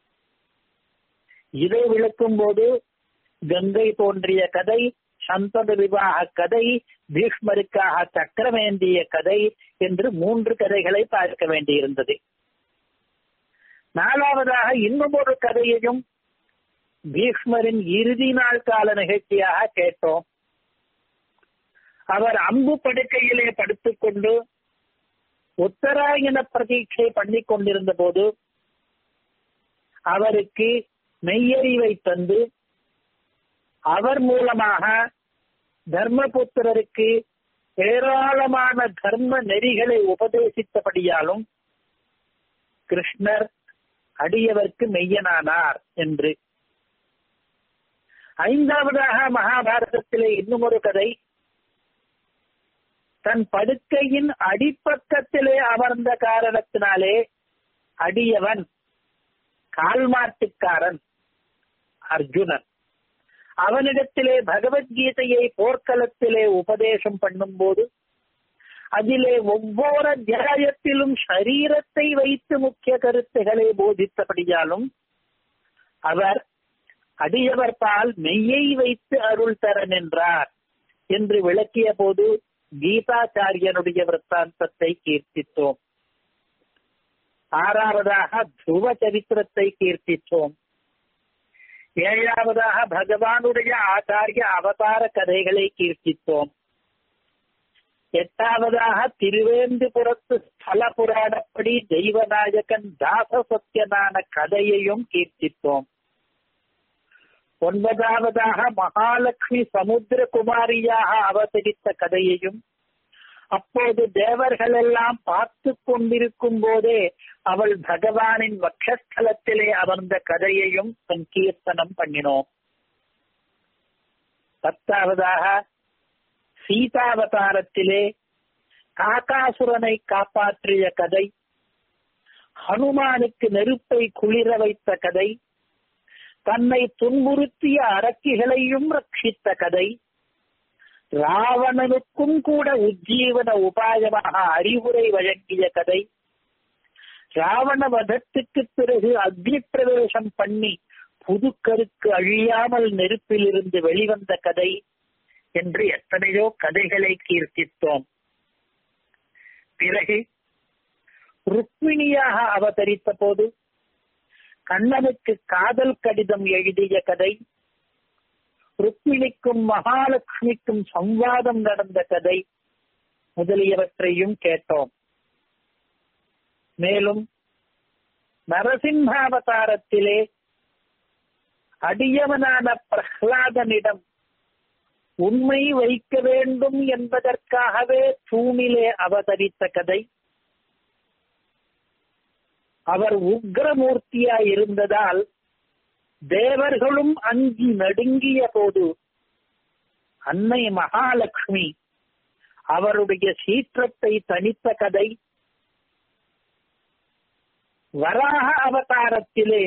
Speaker 1: இதை விளக்கும் போது கங்கை தோன்றிய கதை சந்தன விவாக கதை பீஷ்மருக்காக சக்கரமேந்திய கதை என்று மூன்று கதைகளை பார்க்க வேண்டியிருந்தது நாலாவதாக இன்னும் ஒரு கதையையும் பீஷ்மரின் இறுதி நாள் கால நிகழ்ச்சியாக கேட்டோம் அவர் அம்பு படுக்கையிலே படுத்துக்கொண்டு உத்தராயண பிரதீட்சை பண்ணி கொண்டிருந்த போது அவருக்கு மெய்யறிவை தந்து அவர் மூலமாக தர்மபுத்திரருக்கு ஏராளமான தர்ம நெறிகளை உபதேசித்தபடியாலும் கிருஷ்ணர் அடியவர்க்கு மெய்யனானார் என்று ஐந்தாவதாக மகாபாரதத்திலே இன்னும் ஒரு கதை தன் படுக்கையின் அடிப்பக்கத்திலே அமர்ந்த காரணத்தினாலே அடியவன் கால்மாட்டுக்காரன் அர்ஜுனன் அவனிடத்திலே பகவத்கீதையை போர்க்களத்திலே உபதேசம் பண்ணும் போது அதிலே ஒவ்வொரு அத்தியாயத்திலும் சரீரத்தை வைத்து முக்கிய கருத்துக்களை போதித்தபடியாலும் அவர் அடியவர் பால் மெய்யை வைத்து அருள் தர நின்றார் என்று விளக்கிய போது கீதாச்சாரியனுடைய விற்த்தாந்தத்தை கீர்த்தித்தோம் ஆறாவதாக துருவ சரித்திரத்தை கீர்த்தித்தோம் ஏழாவதாக பகவானுடைய ஆச்சாரிய அவதார கதைகளை கீர்த்தித்தோம் எட்டாவதாக திருவேந்திபுரத்து ஸ்தல புராணப்படி தெய்வநாயகன் தாச சத்தியனான கதையையும் கீர்த்தித்தோம் ஒன்பதாவதாக மகாலட்சுமி சமுத்திரகுமாரியாக அவதரித்த கதையையும் அப்போது தேவர்கள் எல்லாம் பார்த்து கொண்டிருக்கும் போதே அவள் பகவானின் வக்ஷஸ்தலத்திலே அமர்ந்த கதையையும் சங்கீர்த்தனம் பண்ணினோம் பத்தாவதாக சீதாவதாரத்திலே காகாசுரனை காப்பாற்றிய கதை ஹனுமானுக்கு நெருப்பை குளிர வைத்த கதை தன்னை துன்புறுத்திய அரக்கிகளையும் ரட்சித்த கதை ராவணனுக்கும் கூட உஜ்ஜீவன உபாயமாக அறிவுரை வழங்கிய கதை ராவண வதத்துக்கு பிறகு அக்னி பிரவேசம் பண்ணி புதுக்கருக்கு அழியாமல் நெருப்பிலிருந்து வெளிவந்த கதை என்று எத்தனையோ கதைகளை கீர்த்தித்தோம் பிறகு ருக்மிணியாக அவதரித்த போது கண்ணனுக்கு காதல் கடிதம் எழுதிய கதை ருக்மிணிக்கும் மகாலட்சுமிக்கும் சம்வாதம் நடந்த கதை முதலியவற்றையும் கேட்டோம் மேலும் நரசிம்மாவதாரத்திலே அடியவனான பிரஹ்லாதனிடம் உண்மை வைக்க வேண்டும் என்பதற்காகவே தூணிலே அவதரித்த கதை அவர் உக்ரமூர்த்தியாய் இருந்ததால் தேவர்களும் அஞ்சி நடுங்கிய போது அன்னை மகாலட்சுமி அவருடைய சீற்றத்தை தணித்த கதை வராக அவதாரத்திலே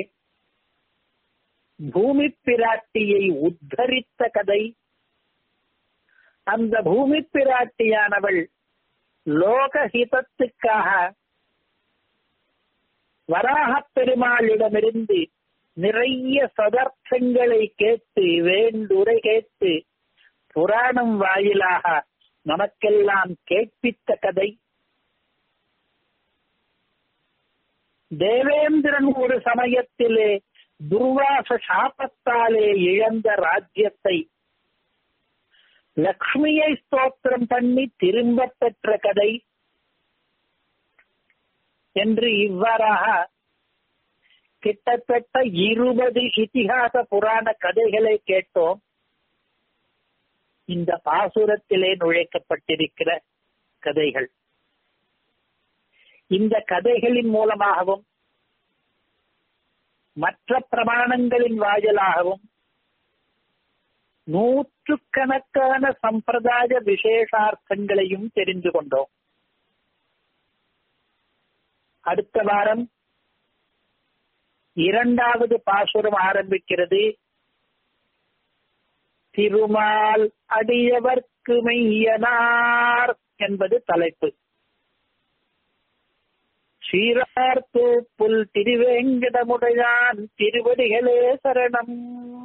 Speaker 1: பூமி பிராட்டியை உத்தரித்த கதை அந்த பூமி பிராட்டியானவள் லோகஹிதத்துக்காக வராகப் பெருமாளிடமிருந்து நிறைய சதர்த்தங்களை கேட்டு வேண்டுரை கேட்டு புராணம் வாயிலாக நமக்கெல்லாம் கேட்பித்த கதை தேவேந்திரன் ஒரு சமயத்திலே துர்வாச சாபத்தாலே இழந்த ராஜ்யத்தை லக்ஷ்மியை ஸ்தோத்திரம் பண்ணி திரும்ப பெற்ற கதை என்று இவ்வாறாக கிட்டத்தட்ட இருபது இதிகாச புராண கதைகளை கேட்டோம் இந்த பாசுரத்திலே நுழைக்கப்பட்டிருக்கிற கதைகள் இந்த கதைகளின் மூலமாகவும் மற்ற பிரமாணங்களின் வாயிலாகவும் நூற்றுக்கணக்கான சம்பிரதாய விசேஷார்த்தங்களையும் தெரிந்து கொண்டோம் அடுத்த வாரம் இரண்டாவது பாசுரம் ஆரம்பிக்கிறது திருமால் அடியவர்க்கு மெய்யனார் என்பது தலைப்பு சீரார் தூப்புல் திருவேங்கடமுடையான் திருவடிகளே சரணம்